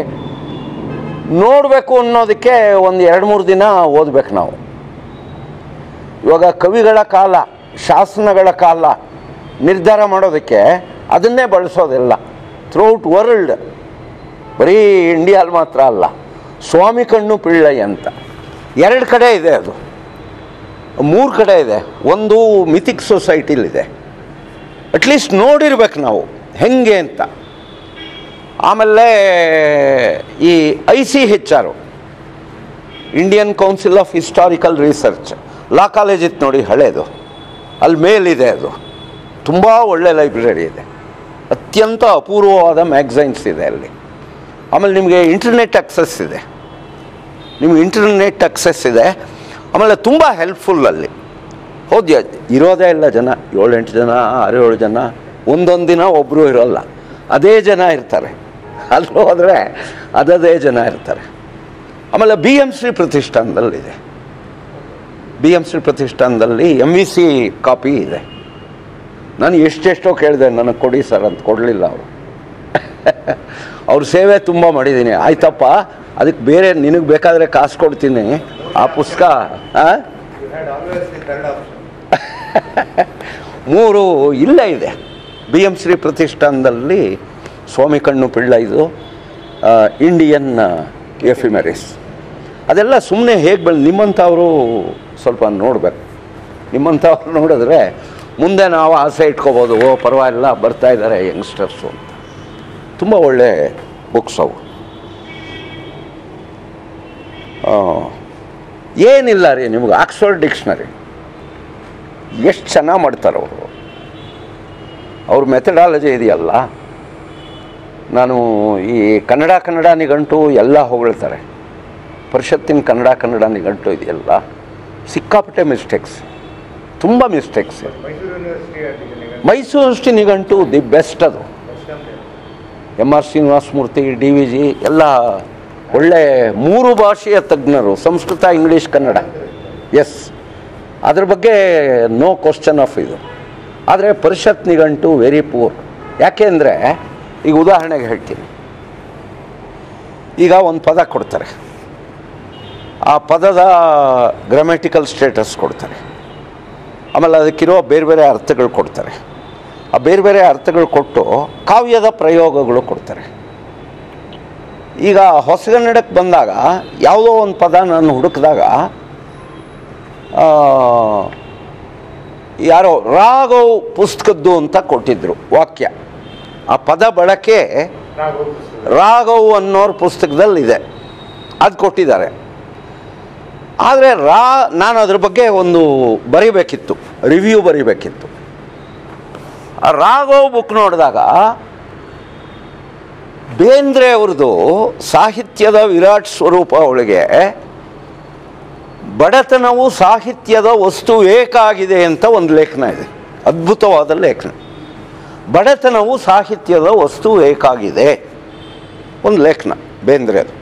ನೋಡಬೇಕು ಅನ್ನೋದಕ್ಕೆ ಒಂದು ಎರಡು ಮೂರು ದಿನ ಓದ್ಬೇಕು ನಾವು ಇವಾಗ ಕವಿಗಳ ಕಾಲ ಶಾಸನಗಳ ಕಾಲ ನಿರ್ಧಾರ ಮಾಡೋದಕ್ಕೆ ಅದನ್ನೇ ಬಳಸೋದಿಲ್ಲ ಥ್ರೂಔಟ್ ವರ್ಲ್ಡ್ ಬರೀ ಇಂಡಿಯಾಲ್ ಮಾತ್ರ ಅಲ್ಲ ಸ್ವಾಮಿ ಕಣ್ಣು ಪಿಳ್ಳೈ ಅಂತ ಎರಡು ಕಡೆ ಇದೆ ಅದು ಮೂರು ಕಡೆ ಇದೆ ಒಂದು ಮಿಥಿಕ್ ಸೊಸೈಟಿಲಿದೆ ಅಟ್ಲೀಸ್ಟ್ ನೋಡಿರ್ಬೇಕು ನಾವು ಹೆಂಗೆ ಅಂತ ಆಮೇಲೆ ಈ I C H R Indian council of historical research law college ಇತ್ತು ನೋಡಿ ಹಳೇದು ಅಲ್ಲಿ ಮೇಲಿದೆ ಅದು ತುಂಬ ಒಳ್ಳೆ ಲೈಬ್ರರಿ ಇದೆ ಅತ್ಯಂತ ಅಪೂರ್ವವಾದ ಮ್ಯಾಗ್ಝೈನ್ಸ್ ಇದೆ ಅಲ್ಲಿ ಆಮೇಲೆ ನಿಮಗೆ ಇಂಟರ್ನೆಟ್ ಅಕ್ಸೆಸ್ ಇದೆ ನಿಮ್ಗೆ ಇಂಟರ್ನೆಟ್ ಅಕ್ಸೆಸ್ ಇದೆ ಆಮೇಲೆ ತುಂಬ ಹೆಲ್ಪ್ಫುಲ್ ಅಲ್ಲಿ ಹೌದು ಇರೋದೇ ಇಲ್ಲ ಜನ ಏಳೆಂಟು ಜನ ಆರು ಏಳು ಜನ ಒಂದೊಂದು ದಿನ ಒಬ್ಬರು ಇರೋಲ್ಲ ಅದೇ ಜನ ಇರ್ತಾರೆ ಅಲ್ಲಿ ಹೋದರೆ ಅದದೇ ಜನ ಇರ್ತಾರೆ ಆಮೇಲೆ ಬಿ ಎಮ್ ಶ್ರೀ ಪ್ರತಿಷ್ಠಾನದಲ್ಲಿದೆ ಬಿ ಎಮ್ ಶ್ರೀ ಪ್ರತಿಷ್ಠಾನದಲ್ಲಿ ಎಮ್ ವಿ ಸಿ ಕಾಪಿ ಇದೆ ನಾನು ಎಷ್ಟೆಷ್ಟೋ ಕೇಳಿದೆ ನನಗೆ ಕೊಡಿ ಸರ್ ಅಂತ ಕೊಡಲಿಲ್ಲ ಅವರು ಅವ್ರ ಸೇವೆ ತುಂಬ ಮಾಡಿದ್ದೀನಿ ಆಯ್ತಪ್ಪ ಅದಕ್ಕೆ ಬೇರೆ ನಿನಗೆ ಬೇಕಾದರೆ ಕಾಸು ಕೊಡ್ತೀನಿ ಆ ಪುಸ್ತಕ ಆ? You had always the third option. ಮೂರು ಇಲ್ಲೇ ಇದೆ ಬಿ ಎಮ್ ಶ್ರೀ ಪ್ರತಿಷ್ಠಾನದಲ್ಲಿ ಸ್ವಾಮಿ ಕಣ್ಣು ಪಿಳ್ಳ ಇದು ಆ, ಇಂಡಿಯನ್ ಎಫಿಮೆರಿಸ್ ಅದೆಲ್ಲ ಸುಮ್ಮನೆ ಹೇಗೆ ಬೆಳೆ ನಿಮ್ಮಂಥವರು ಸ್ವಲ್ಪ ನೋಡಬೇಕು ನಿಮ್ಮಂಥವ್ರು ನೋಡಿದ್ರೆ ಮುಂದೆ ನಾವು ಆಸೆ ಇಟ್ಕೋಬೋದು ಓ ಪರವಾಗಿಲ್ಲ ಬರ್ತಾ ಇದ್ದಾರೆ ಯಂಗ್ಸ್ಟರ್ಸು ಅಂತ ತುಂಬ ಒಳ್ಳೆ ಬುಕ್ಸ್ ಅವು ಆ, ಏನಿಲ್ಲ ರೀ ನಿಮ್ಗೆ ಆಕ್ಸ್ಫರ್ಡ್ ಡಿಕ್ಷನರಿ ಎಷ್ಟು ಚೆನ್ನಾಗಿ ಮಾಡ್ತಾರೆ ಅವರು ಅವ್ರ ಮೆಥಡಾಲಜಿ ಇದೆಯಲ್ಲ ನಾನು ಈ ಕನ್ನಡ ಕನ್ನಡ ನಿಘಂಟು ಎಲ್ಲ ಹೊಗಳ್ತಾರೆ ಪರಿಷತ್ತಿನ ಕನ್ನಡ ಕನ್ನಡ ನಿಘಂಟು ಇದೆಯಲ್ಲ ಸಿಕ್ಕಾಪಟ್ಟೆ ಮಿಸ್ಟೇಕ್ಸ್ ತುಂಬ mistakes Mysore university at the Mysore ಅಷ್ಟಿ ನಿಘಂಟು ದಿ ಬೆಸ್ಟ್ ಅದು Best ಅಂತ. M R Srinivasamurthy D V G ಎಲ್ಲ ಒಳ್ಳೆ ಮೂರು ಭಾಷೆಯ ತಜ್ಞರು ಸಂಸ್ಕೃತ ಇಂಗ್ಲೀಷ್ ಕನ್ನಡ ಎಸ್ ಅದ್ರ ಬಗ್ಗೆ ನೋ ಕ್ವಶನ್ ಆಫ್ ಇದು ಆದರೆ ಪರಿಷತ್ ನಿಘಂಟು ವೆರಿ ಪೂರ್ ಯಾಕೆ ಅಂದರೆ ಈಗ ಉದಾಹರಣೆಗೆ ಹೇಳ್ತೀನಿ ಈಗ ಒಂದು ಪದ ಕೊಡ್ತಾರೆ ಆ ಪದದ ಗ್ರಾಮ್ಯಾಟಿಕಲ್ ಸ್ಟೇಟಸ್ ಕೊಡ್ತಾರೆ ಆಮೇಲೆ ಅದಕ್ಕಿರೋ ಬೇರೆ ಬೇರೆ ಅರ್ಥಗಳು ಕೊಡ್ತಾರೆ ಆ ಬೇರೆ ಬೇರೆ ಅರ್ಥಗಳು ಕೊಟ್ಟು ಕಾವ್ಯದ ಪ್ರಯೋಗಗಳು ಕೊಡ್ತಾರೆ ಈಗ ಹೊಸಗನ್ನಡಕ್ಕೆ ಬಂದಾಗ ಯಾವುದೋ ಒಂದು ಪದ ನಾನು ಹುಡುಕಿದಾಗ ಆ, ಯಾರೋ ರಾಘವ್ ಪುಸ್ತಕದ್ದು ಅಂತ ಕೊಟ್ಟಿದ್ರು ವಾಕ್ಯ ಆ ಪದ ಬಳಕೆ ರಾಘವ್ ಪುಸ್ತಕ. ರಾಘವ್ ಅನ್ನೋರ ಪುಸ್ತಕದಲ್ಲಿದೆ ಅದು ಕೊಟ್ಟಿದ್ದಾರೆ ಆದರೆ ರಾ ನಾನು ಅದ್ರ ಬಗ್ಗೆ ಒಂದು ಬರಿಬೇಕಿತ್ತು ರಿವ್ಯೂ ಬರಿಬೇಕಿತ್ತು ಆ ರಾಘವ್ ಬುಕ್ ನೋಡಿದಾಗ ಬೇಂದ್ರೆ ಅವ್ರದ್ದು ಸಾಹಿತ್ಯದ ವಿರಾಟ್ ಸ್ವರೂಪ ಅವಳಿಗೆ ಬಡತನವು ಸಾಹಿತ್ಯದ ವಸ್ತು ಏಕಾಗಿದೆ ಅಂತ ಒಂದು ಲೇಖನ ಇದೆ ಅದ್ಭುತವಾದ ಲೇಖನ ಬಡತನವು ಸಾಹಿತ್ಯದ ವಸ್ತು ಏಕಾಗಿದೆ ಒಂದು ಲೇಖನ ಬೇಂದ್ರೆ ಅದು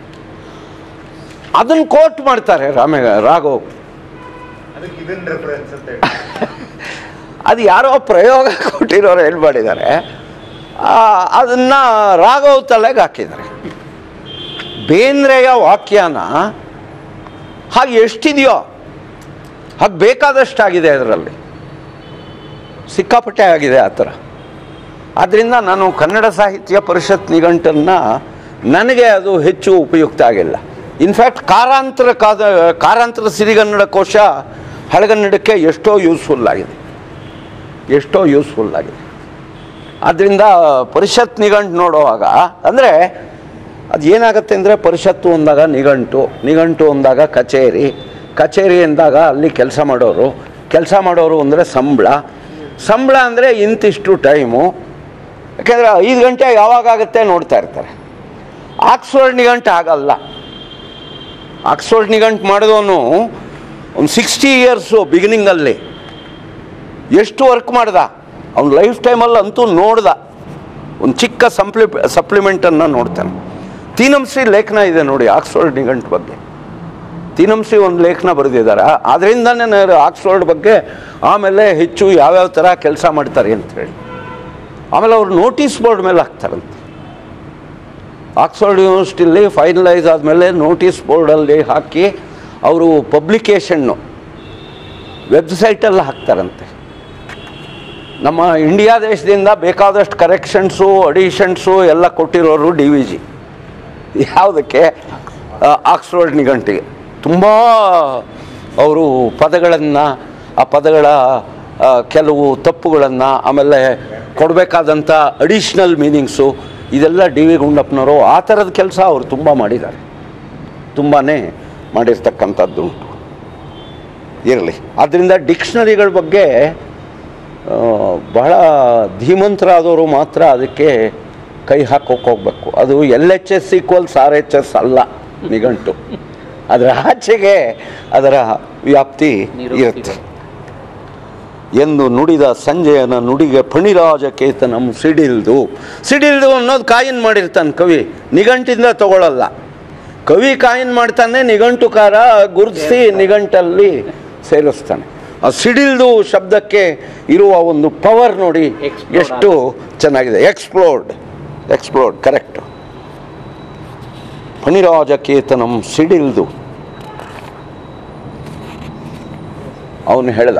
ಅದನ್ನು ಕೋಟ್ ಮಾಡ್ತಾರೆ ರಾಮೇ ರಾಘವ್ ಅದಕ್ಕೆ ಇದನ್ನ ರೆಫರೆನ್ಸ್ ಅಂತ ಹೇಳಿ ಅದು ಯಾರೋ ಪ್ರಯೋಗ ಕೊಟ್ಟಿರೋರು ಏನು ಮಾಡಿದ್ದಾರೆ ಅದನ್ನು ರಾಘವ್ ತಲೆಗೆ ಹಾಕಿದ್ದಾರೆ ಬೇಂದ್ರೆಯ ವಾಕ್ಯನ ಹಾಗೆ ಎಷ್ಟಿದೆಯೋ ಹಾಗೆ ಬೇಕಾದಷ್ಟಾಗಿದೆ ಅದರಲ್ಲಿ ಸಿಕ್ಕಾಪಟ್ಟೆ ಆಗಿದೆ ಆ ಥರ ಆದ್ದರಿಂದ ನಾನು ಕನ್ನಡ ಸಾಹಿತ್ಯ ಪರಿಷತ್ ನಿಘಂಟನ್ನು ನನಗೆ ಅದು ಹೆಚ್ಚು ಉಪಯುಕ್ತ ಆಗಿಲ್ಲ ಇನ್ಫ್ಯಾಕ್ಟ್ ಕಾರಾಂತರ ಕಾದ ಕಾರಾಂತರ ಸಿರಿಗನ್ನಡ ಕೋಶ ಹಳಗನ್ನಡಕ್ಕೆ ಎಷ್ಟೋ ಯೂಸ್ಫುಲ್ ಆಗಿದೆ ಎಷ್ಟೋ ಯೂಸ್ಫುಲ್ ಆಗಿದೆ ಆದ್ದರಿಂದ ಪರಿಷತ್ ನಿಘಂಟು ನೋಡುವಾಗ ಅಂದರೆ ಅದು ಏನಾಗುತ್ತೆ ಅಂದರೆ ಪರಿಷತ್ತು ಅಂದಾಗ ನಿಘಂಟು ನಿಘಂಟು ಅಂದಾಗ ಕಚೇರಿ ಕಚೇರಿ ಅಂದಾಗ ಅಲ್ಲಿ ಕೆಲಸ ಮಾಡೋರು ಕೆಲಸ ಮಾಡೋರು ಅಂದರೆ ಸಂಬಳ ಸಂಬಳ ಅಂದರೆ ಇಂತಿಷ್ಟು ಟೈಮು ಯಾಕೆಂದರೆ ಐದು ಗಂಟೆ ಯಾವಾಗ ಆಗುತ್ತೆ ನೋಡ್ತಾ ಇರ್ತಾರೆ ಆಕ್ಸ್ಫರ್ಡ್ ನಿಘಂಟು ಆಗಲ್ಲ ಆಕ್ಸ್ಫರ್ಡ್ ನಿಘಂಟು ಮಾಡಿದವನು ಒಂದು ಸಿಕ್ಸ್ಟಿ ಇಯರ್ಸು ಬಿಗಿನಿಂಗಲ್ಲಿ ಎಷ್ಟು ವರ್ಕ್ ಮಾಡ್ದ ಅವ್ನ ಲೈಫ್ ಟೈಮಲ್ಲಿ ಅಂತೂ ನೋಡ್ದ ಒಂದು ಚಿಕ್ಕ ಸಂಪ್ಲಿ ಸಪ್ಲಿಮೆಂಟನ್ನು ನೋಡ್ತಾನೆ ತೀನಂಶ್ರೀ ಲೇಖನ ಇದೆ ನೋಡಿ ಆಕ್ಸ್ಫರ್ಡ್ ನಿಘಂಟ್ ಬಗ್ಗೆ ತೀನಂಶ್ರೀ ಒಂದು ಲೇಖನ ಬರೆದಿದ್ದಾರೆ ಅದರಿಂದನೇ ನಾನು ಆಕ್ಸ್ಫರ್ಡ್ ಬಗ್ಗೆ ಆಮೇಲೆ ಹೆಚ್ಚು ಯಾವ್ಯಾವ ಥರ ಕೆಲಸ ಮಾಡ್ತಾರೆ ಅಂತ ಹೇಳಿ ಆಮೇಲೆ ಅವ್ರು ನೋಟಿಸ್ ಬೋರ್ಡ್ ಮೇಲೆ ಹಾಕ್ತಾರಂತೆ ಆಕ್ಸ್ಫರ್ಡ್ ಯೂನಿವರ್ಸಿಟಿಲಿ ಫೈನಲೈಸ್ ಆದಮೇಲೆ ನೋಟಿಸ್ ಬೋರ್ಡಲ್ಲಿ ಹಾಕಿ ಅವರು ಪಬ್ಲಿಕೇಷನ್ನು ವೆಬ್ಸೈಟಲ್ಲಿ ಹಾಕ್ತಾರಂತೆ ನಮ್ಮ ಇಂಡಿಯಾ ದೇಶದಿಂದ ಬೇಕಾದಷ್ಟು ಕರೆಕ್ಷನ್ಸು ಅಡಿಷನ್ಸು ಎಲ್ಲ ಕೊಟ್ಟಿರೋರು ಡಿ ವಿ ಜಿ ಯಾವುದಕ್ಕೆ ಆ, ಆಕ್ಸ್ಫರ್ಡ್ ನಿಘಂಟಿಗೆ ತುಂಬ ಅವರು ಪದಗಳನ್ನು ಆ ಪದಗಳ ಆ, ಕೆಲವು ತಪ್ಪುಗಳನ್ನು ಆಮೇಲೆ ಕೊಡಬೇಕಾದಂಥ ಅಡಿಷ್ನಲ್ ಮೀನಿಂಗ್ಸು ಇದೆಲ್ಲ ಡಿ ವಿ ಗುಂಡಪ್ಪನವರು ಆ ಥರದ ಕೆಲಸ ಅವರು ತುಂಬ ಮಾಡಿದ್ದಾರೆ ತುಂಬಾ ಮಾಡಿರ್ತಕ್ಕಂಥದ್ದು ಉಂಟು ಇರಲಿ ಆದ್ದರಿಂದ ಡಿಕ್ಷನರಿಗಳ ಬಗ್ಗೆ ಆ, ಬಹಳ ಧೀಮಂತರಾದವರು ಮಾತ್ರ ಅದಕ್ಕೆ ಕೈ ಹಾಕೋಕೆ ಹೋಗ್ಬೇಕು ಅದು L H S equals R H S ಅಲ್ಲ ನಿಘಂಟು ಅದರ ಆಚೆಗೆ ಅದರ ವ್ಯಾಪ್ತಿ ಇರುತ್ತೆ ಎಂದು ನುಡಿದ ಸಂಜಯನ ನುಡಿಗೆ ಫಣಿರಾಜ ಕೇತನಂ ಸಿಡಿಲ್ದು ಸಿಡಿಲ್ದು ಅನ್ನೋದು ಕಾಯಿನ್ ಮಾಡಿರ್ತಾನೆ ಕವಿ ನಿಘಂಟಿಂದ ತಗೊಳ್ಳಲ್ಲ ಕವಿ ಕಾಯಿನ್ ಮಾಡ್ತಾನೆ ನಿಘಂಟುಕಾರ ಗುರುತಿಸಿ ನಿಘಂಟಲ್ಲಿ ಸೇರಿಸ್ತಾನೆ ಆ ಸಿಡಿಲ್ದು ಶಬ್ದಕ್ಕೆ ಇರುವ ಒಂದು ಪವರ್ ನೋಡಿ Explode ಎಷ್ಟು ಚೆನ್ನಾಗಿದೆ ಎಕ್ಸ್ಪ್ಲೋರ್ಡ್ ಎಕ್ಸ್ಪ್ಲೋರ್ಡ್ ಕರೆಕ್ಟ್ ಫಣಿರಾಜ ಕೇತನಂ ಸಿಡಿಲ್ದು ಅವನು ಹೇಳ್ದ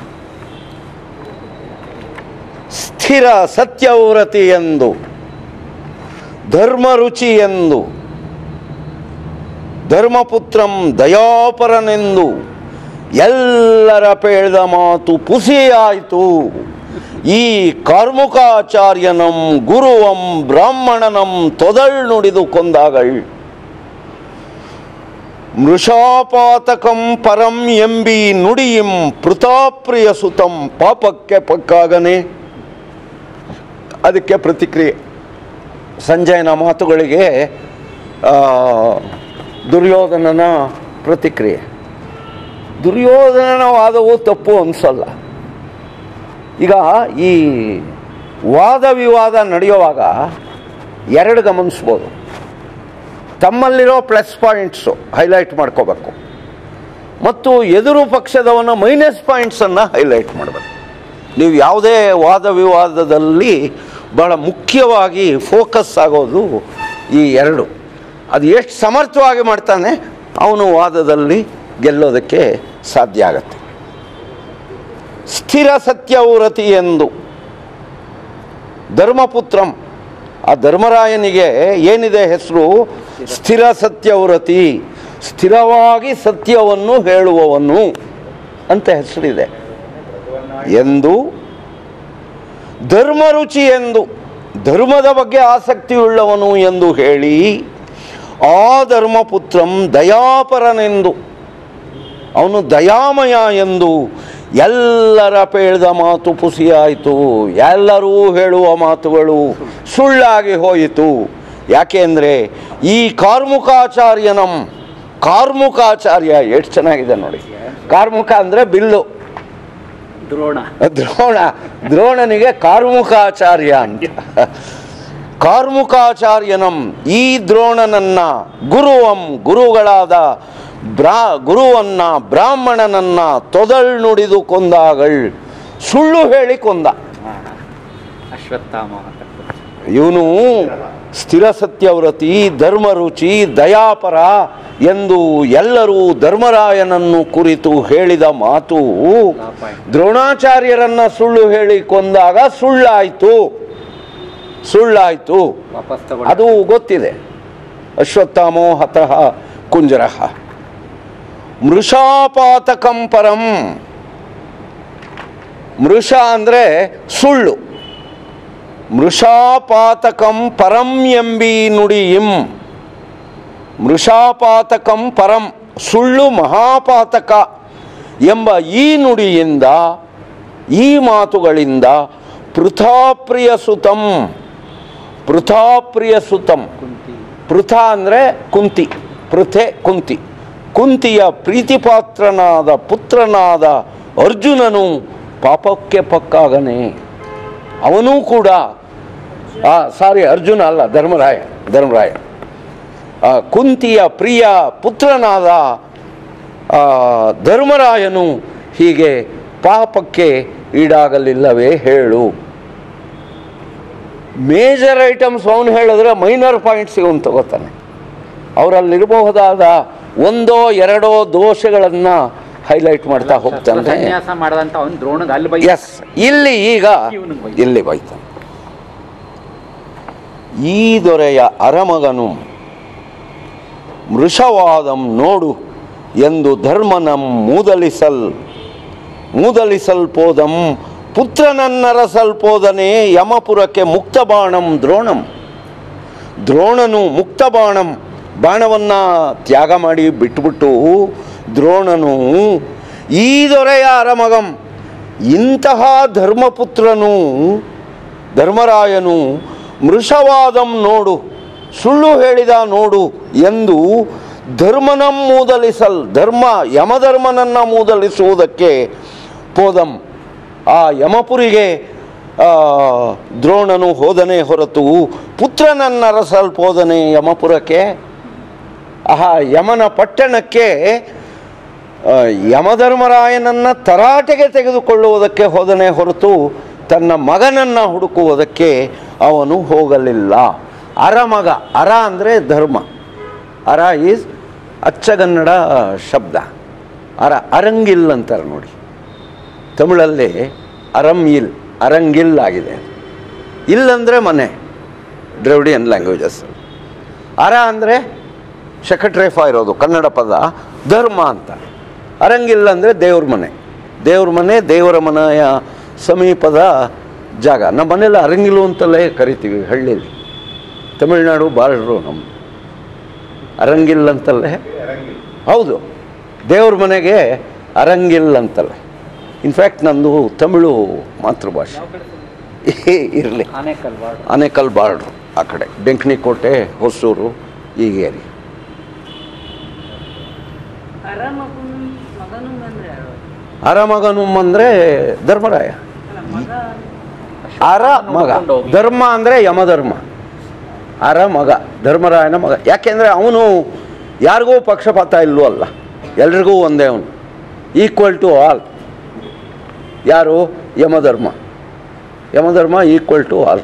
ಸ್ಥಿರ ಸತ್ಯವ್ರತಿ ಎಂದು ಧರ್ಮರುಚಿ ಎಂದು ಧರ್ಮಪುತ್ರಂ ದಯಾಪರನೆಂದು ಎಲ್ಲರ ಪೇಳ್ದ ಮಾತು ಪುಸಿಯಾಯಿತು ಈ ಕಾರ್ಮುಕಾಚಾರ್ಯನಂ ಗುರುವಂ ಬ್ರಾಹ್ಮಣನಂ ತೊದಳ್ ನುಡಿದು ಕೊಂದಾಗಳ್ ಮೃಷಾಪಾತಕಂ ಪರಂ ಎಂಬಿ ನುಡಿಯಿಂ ಪೃತಾಪ್ರಿಯ ಸುತಂ ಪಾಪಕ್ಕೆ ಪಕ್ಕಾಗನೆ ಅದಕ್ಕೆ ಪ್ರತಿಕ್ರಿಯೆ ಸಂಜಯನ ಮಾತುಗಳಿಗೆ ಆ, ದುರ್ಯೋಧನನ ಪ್ರತಿಕ್ರಿಯೆ ದುರ್ಯೋಧನನ ವಾದವು ತಪ್ಪು ಅನಿಸಲ್ಲ ಈಗ ಈ ವಾದ ವಿವಾದ ನಡೆಯುವಾಗ ಎರಡು ಗಮನಿಸ್ಬೋದು ತಮ್ಮಲ್ಲಿರೋ ಪ್ಲಸ್ ಪಾಯಿಂಟ್ಸು ಹೈಲೈಟ್ ಮಾಡ್ಕೋಬೇಕು ಮತ್ತು ಎದುರು ಪಕ್ಷದವನ ಮೈನಸ್ ಪಾಯಿಂಟ್ಸನ್ನು ಹೈಲೈಟ್ ಮಾಡಬೇಕು ನೀವು ಯಾವುದೇ ವಾದ ವಿವಾದದಲ್ಲಿ ಬಹಳ ಮುಖ್ಯವಾಗಿ ಫೋಕಸ್ ಆಗೋದು ಈ ಎರಡು ಅದು ಎಷ್ಟು ಸಮರ್ಥವಾಗಿ ಮಾಡ್ತಾನೆ ಅವನು ವಾದದಲ್ಲಿ ಗೆಲ್ಲೋದಕ್ಕೆ ಸಾಧ್ಯ ಆಗತ್ತೆ ಸ್ಥಿರ ಸತ್ಯವ್ರತಿ ಎಂದು ಧರ್ಮಪುತ್ರಂ ಆ ಧರ್ಮರಾಯನಿಗೆ ಏನಿದೆ ಹೆಸರು ಸ್ಥಿರ ಸತ್ಯವ್ರತಿ ಸ್ಥಿರವಾಗಿ ಸತ್ಯವನ್ನು ಹೇಳುವವನು ಅಂತ ಹೆಸರಿದೆ ಎಂದು ಧರ್ಮರುಚಿ ಎಂದು ಧರ್ಮದ ಬಗ್ಗೆ ಆಸಕ್ತಿಯುಳ್ಳವನು ಎಂದು ಹೇಳಿ ಆ ಧರ್ಮಪುತ್ರಂ ದಯಾಪರನೆಂದು ಅವನು ದಯಾಮಯ ಎಂದು ಎಲ್ಲರ ಪೇಳ್ದ ಮಾತು ಪುಸಿಯಾಯಿತು ಎಲ್ಲರೂ ಹೇಳುವ ಮಾತುಗಳು ಸುಳ್ಳಾಗಿ ಹೋಯಿತು ಯಾಕೆಂದರೆ ಈ ಕಾರ್ಮುಕಾಚಾರ್ಯನಂ ಕಾರ್ಮುಕಾಚಾರ್ಯ ಎಷ್ಟು ಚೆನ್ನಾಗಿದೆ ನೋಡಿ ಕಾರ್ಮುಕ ಅಂದರೆ ಬಿಲ್ಲು ದ್ರೋಣ ದ್ರೋಣ ದ್ರೋಣನಿಗೆ ಕಾರ್ಮುಕಾಚಾರ್ಯ ಅಂತ ಕಾರ್ಮುಕಾಚಾರ್ಯನಂ ಈ ದ್ರೋಣನನ್ನ ಗುರುವಂ ಗುರುಗಳಾದ ಬ್ರಾ ಗುರುವನ್ನ ಬ್ರಾಹ್ಮಣನನ್ನ ತೊದಳ್ ನುಡಿದು ಕೊಂದಾಗಳ್ ಸುಳ್ಳು ಹೇಳಿ ಕೊಂದ ಅಶ್ವತ್ಥಾಮ ಅಂತ ಇವನು ಸ್ಥಿರ ಸತ್ಯವ್ರತಿ ಧರ್ಮರುಚಿ ದಯಾಪರ ಎಂದು ಎಲ್ಲರೂ ಧರ್ಮರಾಯನನ್ನು ಕುರಿತು ಹೇಳಿದ ಮಾತು ದ್ರೋಣಾಚಾರ್ಯರನ್ನ ಸುಳ್ಳು ಹೇಳಿ ಕೊಂದಾಗ ಸುಳ್ಳಾಯ್ತು ಸುಳ್ಳಾಯ್ತು ವಾಪಸ್ ತಗೊಂಡು ಅದು ಗೊತ್ತಿದೆ ಅಶ್ವತ್ಥಾಮೋ ಹತಃ ಕುಂಜರ ಮೃಷಾಪಾತಕಂ ಪರಂ ಮೃಷ ಅಂದರೆ ಸುಳ್ಳು ಮೃಷಾಪಾತಕಂ ಪರಂ ಎಂಬಿ ನುಡಿಯಿಂ ಮೃಷಾಪಾತಕಂ ಪರಂ ಸುಳ್ಳು ಮಹಾಪಾತಕ ಎಂಬ ಈ ನುಡಿಯಿಂದ ಈ ಮಾತುಗಳಿಂದ ಪೃಥಾಪ್ರಿಯ ಸುತಂ ಪೃಥಾಪ್ರಿಯ ಸುತಂ ಕುಂತಿ ಪೃಥ ಅಂದರೆ ಕುಂತಿ ಪೃಥೆ ಕುಂತಿ ಕುಂತಿಯ ಪ್ರೀತಿಪಾತ್ರನಾದ ಪುತ್ರನಾದ ಅರ್ಜುನನು ಪಾಪಕ್ಕೆ ಪಕ್ಕಾಗನೆ ಅವನೂ ಕೂಡ ಆ ಸಾರಿ ಅರ್ಜುನ ಅಲ್ಲ ಧರ್ಮರಾಯ ಧರ್ಮರಾಯ ಆ, ಕುಂತಿಯ ಪ್ರಿಯ ಪುತ್ರನಾದ ಆ, ಧರ್ಮರಾಯನು ಹೀಗೆ ಪಾಪಕ್ಕೆ ಈಡಾಗಲಿಲ್ಲವೇ ಹೇಳು ಮೇಜರ್ ಐಟಮ್ಸ್ ಅವನು ಹೇಳಿದ್ರೆ ಮೈನರ್ ಪಾಯಿಂಟ್ಸ್ ಇವನು ತಗೋತಾನೆ ಅವರಲ್ಲಿರಬಹುದಾದ ಒಂದೋ ಎರಡೋ ದೋಷಗಳನ್ನು ಹೈಲೈಟ್ ಮಾಡ್ತಾ ಹೋಗ್ತಾನೆ ಸನ್ಯಾಸ ಮಾಡದಂತ ಅವನು ದ್ರೋಣಗ್ ಅಲ್ಲಿ ಬೈ ಎಸ್ ಇಲ್ಲಿ ಈಗ ಇವ್ನಿಗೆ ಬೈ. ಇಲ್ಲಿ ಬೈತಾನೆ ಈ ದೊರೆಯ ಅರಮಗನು ಮೃಷವಾದಂ ನೋಡು ಎಂದು ಧರ್ಮನಂ ಮೂದಲಿಸಲ್ ಮೂದಲಿಸಲ್ಪೋದಂ ಪುತ್ರನನ್ನರಸಲ್ಪೋದನೆ ಯಮಪುರಕ್ಕೆ ಮುಕ್ತ ಬಾಣಂ ದ್ರೋಣಂ ದ್ರೋಣನು ಮುಕ್ತ ಬಾಣಂ ಬಾಣವನ್ನು ತ್ಯಾಗ ಮಾಡಿ ಬಿಟ್ಬಿಟ್ಟು ದ್ರೋಣನು ಈ ದೊರೆಯ ಅರಮಗಂ ಇಂತಹ ಧರ್ಮಪುತ್ರನು ಧರ್ಮರಾಯನು ಮೃಷವಾದಂ ನೋಡು ಸುಳ್ಳು ಹೇಳಿದ ನೋಡು ಎಂದು ಧರ್ಮನಂ ಮೂದಲಿಸಲ್ ಧರ್ಮ ಯಮಧರ್ಮನನ್ನು ಮೂದಲಿಸುವುದಕ್ಕೆ ಪೋದಂ ಆ ಯಮಪುರಿಗೆ ಆ, ದ್ರೋಣನು ಹೋದನೆ ಹೊರತು ಪುತ್ರನನ್ನರಸಲ್ಪೋದನೆ ಯಮಪುರಕ್ಕೆ ಆಹಾ ಯಮನ ಪಟ್ಟಣಕ್ಕೆ ಆ, ಯಮಧರ್ಮರಾಯನನ್ನು ತರಾಟೆಗೆ ತೆಗೆದುಕೊಳ್ಳುವುದಕ್ಕೆ ಹೋದನೆ ಹೊರತು ತನ್ನ ಮಗನನ್ನು ಹುಡುಕುವುದಕ್ಕೆ ಅವನು ಹೋಗಲಿಲ್ಲ ಅರಮಗ ಅರ ಅಂದರೆ ಧರ್ಮ ಅರ ಈಸ್ ಅಚ್ಚಗನ್ನಡ ಶಬ್ದ ಅರ ಅರಂಗಿಲ್ ಅಂತಾರೆ ನೋಡಿ ತಮಿಳಲ್ಲಿ ಅರಂ ಇಲ್ ಅರಂಗಿಲ್ ಆಗಿದೆ ಇಲ್ಲಂದರೆ ಮನೆ ದ್ರವಿಡಿಯನ್ ಲ್ಯಾಂಗ್ವೇಜಸ್ ಅರ ಅಂದರೆ ಶಕಟ್ರೇಫ ಇರೋದು ಕನ್ನಡ ಪದ ಧರ್ಮ ಅಂತ ಅರಂಗಿಲ್ಲ ಅಂದರೆ ದೇವ್ರ ಮನೆ ದೇವ್ರ ಮನೆ ದೇವರ ಮನೆಯ ಸಮೀಪದ ಜಾಗ ನಮ್ಮ ಮನೇಲಿ ಅರಂಗಿಲು ಅಂತಲೇ ಕರಿತೀವಿ ಹಳ್ಳಿಲಿ ತಮಿಳ್ನಾಡು ಬಾರ್ಡ್ರು ನಮ್ಮ ಅರಂಗಿಲ್ ಅಂತಲ್ಲೇ ಹೌದು ದೇವ್ರ ಮನೆಗೆ ಅರಂಗಿಲ್ ಅಂತಲ್ಲೇ ಇನ್ಫ್ಯಾಕ್ಟ್ ನಂದು ತಮಿಳು ಮಾತೃಭಾಷೆ ಇರಲಿ ಆನೇಕಲ್ ವಾರ್ಡ್ ಆನೇಕಲ್ ಬಾರ್ಡ್ರು ಆ ಕಡೆ ಡೆಂಕಣಿಕೋಟೆ ಹೊಸೂರು ಈ ಏರಿ ಅರಮಗನು ಮಗನು ಅಂದ್ರೆ ಯಾರು ಅರಮಗನು ಅಂದರೆ ಧರ್ಮರಾಯ ಅಲ್ಲ ಮಗ ಅರ ಮಗ ಧರ್ಮ ಅಂದರೆ ಯಮಧರ್ಮ ಅರ ಮಗ ಧರ್ಮರಾಯನ ಮಗ ಯಾಕೆಂದರೆ ಅವನು ಯಾರಿಗೂ ಪಕ್ಷಪಾತ ಇಲ್ಲೂ ಅಲ್ಲ ಎಲ್ರಿಗೂ ಒಂದೇ ಅವನು ಈಕ್ವಲ್ ಟು ಆಲ್ ಯಾರು Yamadharma Yamadharma equal to all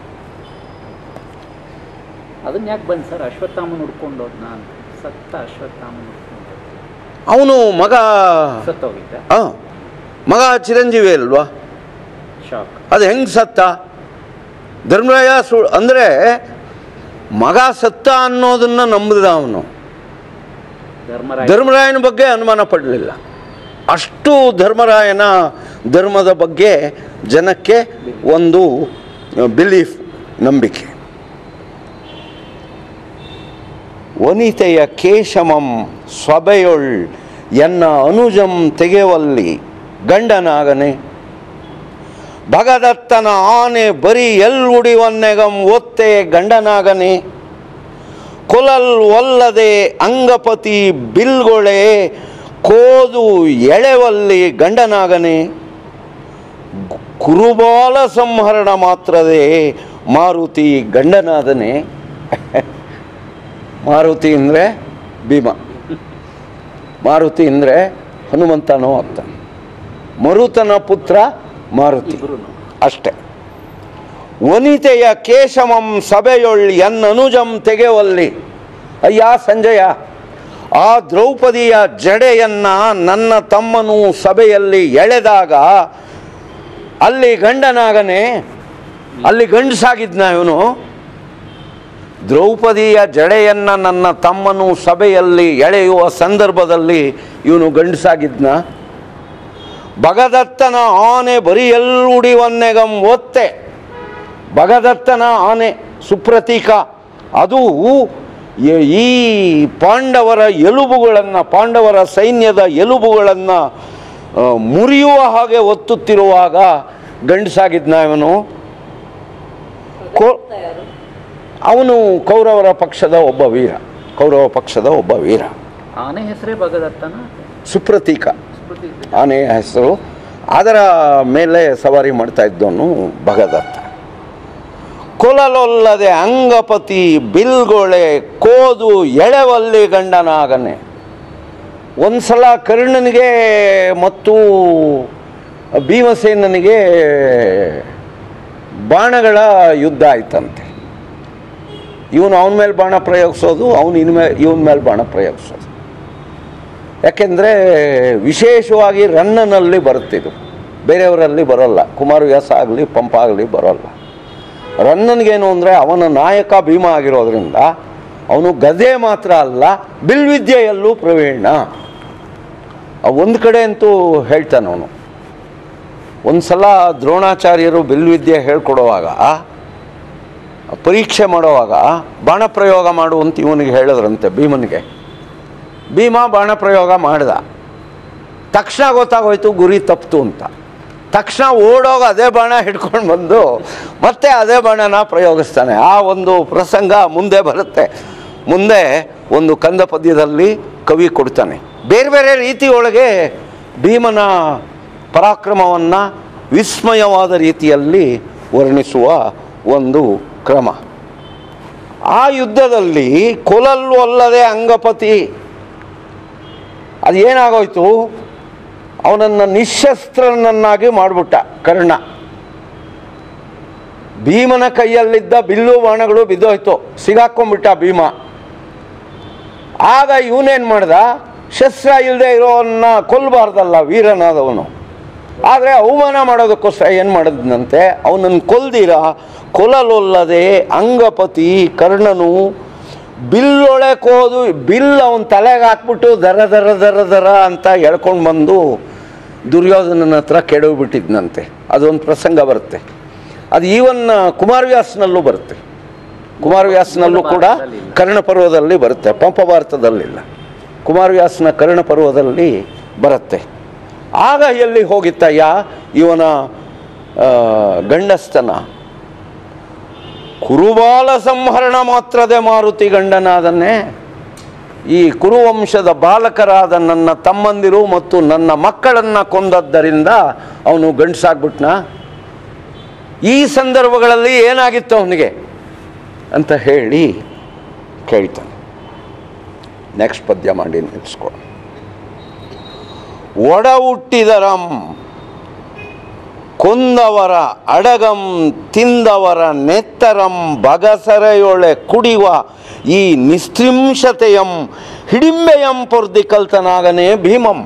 ಅದನ್ನ ಯಾಕೆ ಬಂದ್ ಸರ್ ಅಶ್ವತ್ಥಾಮನ್ ಹುಡ್ಕೊಂಡು ಹೋದ್ನ ಅಂತ ಸತ್ತ ಅಶ್ವತ್ಥಾಮನ್ ಹುಡ್ಕೊಂಡು ಅವನು ಮಗ ಸತ್ತೋಗಿದ್ದ ಹಾಂ ಮಗ ಚಿರಂಜೀವಿ ಅಲ್ವಾ ಶಾಕ್ ಅದು ಹೆಂಗೆ ಸತ್ತ ಧರ್ಮರಾಯ ಸು ಅಂದರೆ ಮಗ ಸತ್ತ ಅನ್ನೋದನ್ನು ನಂಬಿದ ಅವನು ಧರ್ಮರಾಯ ಧರ್ಮರಾಯನ ಬಗ್ಗೆ ಅನುಮಾನ ಪಡಲಿಲ್ಲ ಅಷ್ಟು ಧರ್ಮರಾಯನ ಧರ್ಮದ ಬಗ್ಗೆ ಜನಕ್ಕೆ ಒಂದು ಬಿಲೀಫ್ ನಂಬಿಕೆ ವನಿತೆಯ ಕೇಶಮಂ ಸ್ವಬೆಯೊಳ್ ಎನ್ನ ಅನುಜಂ ತೆಗೆವಲ್ಲಿ ಗಂಡನಾಗನೆ ಭಗದತ್ತನ ಆನೆ ಬರೀ ಎಲ್ವುಡಿವನ್ನೆಗಂ ಒತ್ತೆ ಗಂಡನಾಗನೆ ಕೊಲಲ್ ಒಲ್ಲದೆ ಅಂಗಪತಿ ಬಿಲ್ಗೊಳೆ ಕೋದು ಎಳೆವಲ್ಲಿ ಗಂಡನಾಗನೆ ಗು- ಕುರುಬಾಲ ಸಂಹರಣ ಮಾತ್ರದೇ ಮಾರುತಿ ಗಂಡನಾದನೆ ಮಾರುತಿ ಅಂದರೆ ಭೀಮ ಮಾರುತಿ ಅಂದರೆ ಹನುಮಂತನೋ ಆಗ್ತಾನೆ ಮರುತನ ಪುತ್ರ ಮಾರುತಿ ಇಬ್ರು ಅಷ್ಟೆ ವನಿತೆಯ ಕೇಶಮಂ ಸಭೆಯೊಳ್ ಎನ್ನನುಜಂ ತೆಗೆವಲ್ಲಿ ಅಯ್ಯ ಸಂಜಯ ಆ ದ್ರೌಪದಿಯ ಜಡೆಯನ್ನ ನನ್ನ ತಮ್ಮನು ಸಭೆಯಲ್ಲಿ ಎಳೆದಾಗ ಅಲ್ಲಿ ಗಂಡನಾಗನೆ ಅಲ್ಲಿ ಗಂಡಸಾಗಿದ್ನ ಇವನು ದ್ರೌಪದಿಯ ಜಡೆಯನ್ನು ನನ್ನ ತಮ್ಮನು ಸಭೆಯಲ್ಲಿ ಎಳೆಯುವ ಸಂದರ್ಭದಲ್ಲಿ ಇವನು ಗಂಡಸಾಗಿದ್ನ ಭಗದತ್ತನ ಆನೆ ಬರಿಯಲ್ಲುಡಿವನ್ನೆಗಂ ಒತ್ತೆ ಭಗದತ್ತನ ಆನೆ ಸುಪ್ರತೀಕ ಅದು ಈ- ಈ ಪಾಂಡವರ ಎಲುಬುಗಳನ್ನು ಪಾಂಡವರ ಸೈನ್ಯದ ಎಲುಬುಗಳನ್ನು ಆ, ಮುರಿಯುವ ಹಾಗೆ ಒತ್ತುತ್ತಿರುವಾಗ ಗಂಡಸಾಗಿದ್ನ ಇವನು ಕೋ ಯಾರು ಅವನು ಕೌರವರ ಪಕ್ಷದ ಒಬ್ಬ ವೀರ ಕೌರವ ಪಕ್ಷದ ಒಬ್ಬ ವೀರ ಆನೆ ಹೆಸರೇ ಭಗದತ್ತನ ಸುಪ್ರತೀಕ ಸ್ಮೃತಿ ಆನೆಯ ಹೆಸರು ಅದರ ಮೇಲೆ ಸವಾರಿ ಮಾಡ್ತಾ ಇದ್ದವನು ಭಗದತ್ತ ಕೊಲಲೊಲ್ಲದೆ ಅಂಗಪತಿ ಬಿಲ್ಗೊಳೆ ಕೋದು ಎಳೆವಲ್ಲಿ ಗಂಡನಾಗನೆ ಒಂದ್ಸಲ ಕರ್ಣನಿಗೆ ಮತ್ತು ಭೀಮಸೇನನಿಗೆ ಬಾಣಗಳ ಯುದ್ಧ ಆಯ್ತಂತೆ ಇವನು ಅವನ ಮೇಲೆ ಬಾಣ ಪ್ರಯೋಗಿಸೋದು ಅವನು ಇನ್ಮೇ ಇವನ ಮೇಲೆ ಬಾಣ ಪ್ರಯೋಗಿಸೋದು ಯಾಕೆಂದರೆ ವಿಶೇಷವಾಗಿ ರನ್ನನಲ್ಲಿ ಬರುತ್ತಿದ್ದು ಬೇರೆಯವರಲ್ಲಿ ಬರೋಲ್ಲ ಕುಮಾರವ್ಯಾಸ ಆಗಲಿ ಪಂಪ ಆಗಲಿ ಬರೋಲ್ಲ ರನ್ನನ್ಗೇನು ಅಂದರೆ ಅವನ ನಾಯಕ ಭೀಮ ಆಗಿರೋದ್ರಿಂದ ಅವನು ಗದೆ ಮಾತ್ರ ಅಲ್ಲ ಬಿಲ್ವಿದ್ಯೆಯಲ್ಲೂ ಪ್ರವೀಣ ಒಂದು ಕಡೆ ಅಂತೂ ಹೇಳ್ತಾನೆ ಅವನು ಒಂದು ಸಲ ದ್ರೋಣಾಚಾರ್ಯರು ಬಿಲ್ವಿದ್ಯೆ ಹೇಳ್ಕೊಡುವಾಗ ಪರೀಕ್ಷೆ ಮಾಡುವಾಗ ಬಾಣ ಪ್ರಯೋಗ ಮಾಡು ಅಂತ ಇವನಿಗೆ ಹೇಳಿದ್ರಂತೆ ಭೀಮನಿಗೆ ಭೀಮ ಬಾಣ ಪ್ರಯೋಗ ಮಾಡ್ದ ತಕ್ಷಣ ಗೊತ್ತಾಗೋಯ್ತು ಗುರಿ ತಪ್ಪಿತು ಅಂತ ತಕ್ಷಣ ಓಡೋಗ ಅದೇ ಬಾಣ ಹಿಡ್ಕೊಂಡು ಬಂದು ಮತ್ತೆ ಅದೇ ಬಾಣನ ಪ್ರಯೋಗಿಸ್ತಾನೆ ಆ ಒಂದು ಪ್ರಸಂಗ ಮುಂದೆ ಬರುತ್ತೆ ಮುಂದೆ ಒಂದು ಕಂದ ಪದ್ಯದಲ್ಲಿ ಕವಿ ಕೊಡ್ತಾನೆ ಬೇರೆ ಬೇರೆ ರೀತಿಯೊಳಗೆ ಭೀಮನ ಪರಾಕ್ರಮವನ್ನು ವಿಸ್ಮಯವಾದ ರೀತಿಯಲ್ಲಿ ವರ್ಣಿಸುವ ಒಂದು ಕ್ರಮ ಆ ಯುದ್ಧದಲ್ಲಿ ಕೊಲಲ್ಲು ಅಲ್ಲದೆ ಅಂಗಪತಿ ಅದು ಏನಾಗೋಯ್ತು ಅವನನ್ನು ನಿಶಸ್ತ್ರನನ್ನಾಗಿ ಮಾಡಿಬಿಟ್ಟ ಕರ್ಣ ಭೀಮನ ಕೈಯಲ್ಲಿದ್ದ ಬಿಲ್ಲು ಬಾಣಗಳು ಬಿದ್ದೋಯ್ತು ಸಿಗಾಕೊಂಡ್ಬಿಟ್ಟ ಭೀಮ ಆಗ ಇವನೇನು ಮಾಡ್ದ ಶಸ್ತ್ರ ಇಲ್ಲದೆ ಇರೋವನ್ನ ಕೊಲ್ಲಬಾರ್ದಲ್ಲ ವೀರನಾದವನು ಆದರೆ ಅವಮಾನ ಮಾಡೋದಕ್ಕೋಸ್ಕರ ಏನು ಮಾಡಿದ್ನಂತೆ ಅವನನ್ನು ಕೊಲ್ದಿರ ಕೊಲಲೊಲ್ಲದೆ ಅಂಗಪತಿ ಕರ್ಣನು ಬಿಲ್ಲೊಳೆ ಕೋದು ಬಿಲ್ ಅವನ ತಲೆಗೆ ಹಾಕ್ಬಿಟ್ಟು ದರ ದರ ದರ ದರ ಅಂತ ಎಳ್ಕೊಂಡು ಬಂದು ದುರ್ಯೋಧನನ ಹತ್ರ ಕೆಡವಿಬಿಟ್ಟಿದ್ನಂತೆ ಅದೊಂದು ಪ್ರಸಂಗ ಬರುತ್ತೆ ಅದು ಈವನ್ ಕುಮಾರವ್ಯಾಸನಲ್ಲೂ ಬರುತ್ತೆ ಕುಮಾರವ್ಯಾಸನಲ್ಲೂ ಕೂಡ ಕರ್ಣ ಪರ್ವದಲ್ಲಿ ಬರುತ್ತೆ ಪಂಪ ಭಾರತದಲ್ಲಿಲ್ಲ ಕುಮಾರವ್ಯಾಸನ ಕರ್ಣ ಪರ್ವದಲ್ಲಿ ಬರುತ್ತೆ ಆಗ ಎಲ್ಲಿ ಹೋಗಿತ್ತಯ್ಯ ಇವನ ಆ, ಗಂಡಸ್ತನ ಕುರುಬಾಲ ಸಂಹರಣ ಮಾತ್ರದೆ ಮಾರುತಿ ಗಂಡನಾದನ್ನೇ ಈ ಕುರುವಂಶದ ಬಾಲಕರಾದ ನನ್ನ ತಮ್ಮಂದಿರು ಮತ್ತು ನನ್ನ ಮಕ್ಕಳನ್ನು ಕೊಂದದ್ದರಿಂದ ಅವನು ಗಂಡಸಾಗ್ಬಿಟ್ನ ಈ ಸಂದರ್ಭಗಳಲ್ಲಿ ಏನಾಗಿತ್ತು ಅವನಿಗೆ ಅಂತ ಹೇಳಿ ಕೇಳ್ತಾನೆ ನೆಕ್ಸ್ಟ್ ಪದ್ಯ ಮಾಡಿ ನಿಲ್ಲಿಸ್ಕೊ ಒಡ ಹುಟ್ಟಿದರಂ ಕೊಂದವರ ಅಡಗಂ ತಿಂದವರ ನೆತ್ತರಂ ಬಗಸರೆಯೊಳೆ ಕುಡಿವ ಈ ನಿಸ್ತ್ರಿಂಶತೆಯಂ ಹಿಡಿಂಬೆಯಂ ಪೊರ್ದಿ ಕಲ್ತನಾಗನೇ ಭೀಮಂ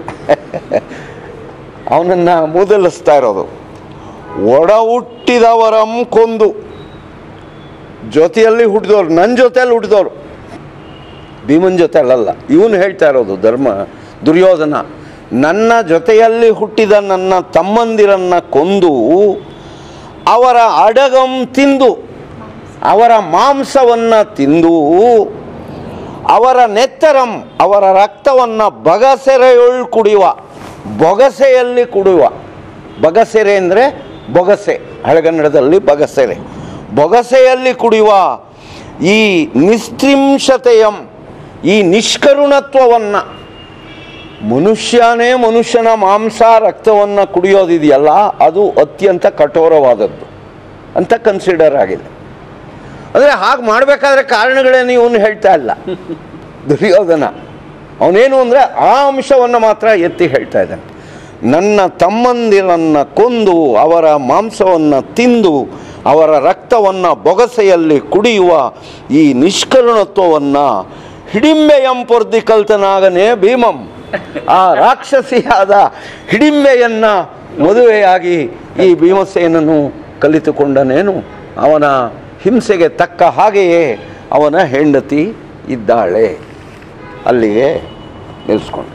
ಅವನನ್ನು ಮೂದಲಿಸ್ತಾ ಇರೋದು ಒಡ ಹುಟ್ಟಿದವರಂ ಕೊಂದು ಜೊತೆಯಲ್ಲಿ ಹುಟ್ಟಿದವ್ರು ನನ್ನ ಜೊತೆಯಲ್ಲಿ ಹುಟ್ಟಿದವ್ರು ಭೀಮನ್ ಜೊತೆ ಅಲ್ಲಲ್ಲ ಇವನು ಹೇಳ್ತಾ ಇರೋದು ಧರ್ಮ ದುರ್ಯೋಧನ ನನ್ನ ಜೊತೆಯಲ್ಲಿ ಹುಟ್ಟಿದ ನನ್ನ ತಮ್ಮಂದಿರನ್ನ ಕೊಂದು ಅವರ ಅಡಗಂ ತಿಂದು ಅವರ ಮಾಂಸವನ್ನು ತಿಂದು ಅವರ ನೆತ್ತರಂ ಅವರ ರಕ್ತವನ್ನು ಬಗಸೆರೆಯೊಳ್ ಕುಡಿಯುವ ಬೊಗಸೆಯಲ್ಲಿ ಕುಡಿಯುವ ಬಗಸೆರೆ ಅಂದರೆ ಬೊಗಸೆ ಹಳೆಗನ್ನಡದಲ್ಲಿ ಬಗಸೆರೆ ಬೊಗಸೆಯಲ್ಲಿ ಕುಡಿಯುವ ಈ ನಿಸ್ತ್ರಿಂಶತೆಯಂ ಈ ನಿಷ್ಕರುಣತ್ವವನ್ನು ಮನುಷ್ಯನೇ ಮನುಷ್ಯನ ಮಾಂಸ ರಕ್ತವನ್ನು ಕುಡಿಯೋದಿದೆಯಲ್ಲ ಅದು ಅತ್ಯಂತ ಕಠೋರವಾದದ್ದು ಅಂತ ಕನ್ಸಿಡರ್ ಆಗಿದೆ ಅಂದರೆ ಹಾಗೆ ಮಾಡಬೇಕಾದ್ರೆ ಕಾರಣಗಳೇನು ಇವನು ಹೇಳ್ತಾ ಇಲ್ಲ ದುರ್ಯೋಧನ ಅವನೇನು ಅಂದರೆ ಆ ಅಂಶವನ್ನು ಮಾತ್ರ ಎತ್ತಿ ಹೇಳ್ತಾ ಇದ್ದಾನೆ ನನ್ನ ತಮ್ಮಂದಿರನ್ನು ಕೊಂದು ಅವರ ಮಾಂಸವನ್ನು ತಿಂದು ಅವರ ರಕ್ತವನ್ನು ಬೊಗಸೆಯಲ್ಲಿ ಕುಡಿಯುವ ಈ ನಿಷ್ಕರುಣತ್ವವನ್ನು ಹಿಡಿಂಬೆಯಂ ಪೊರ್ದಿ ಕಲ್ತನಾಗನೇ ಭೀಮಂ ಆ ರಾಕ್ಷಸಿಯಾದ ಹಿಡಿಂಬೆಯನ್ನು ಮದುವೆಯಾಗಿ ಈ ಭೀಮಸೇನನು ಕಲಿತುಕೊಂಡನೇನು ಅವನ ಹಿಂಸೆಗೆ ತಕ್ಕ ಹಾಗೆಯೇ ಅವನ ಹೆಂಡತಿ ಇದ್ದಾಳೆ ಅಲ್ಲಿಗೆ ನಿಲ್ಲಿಸ್ಕೊಂಡು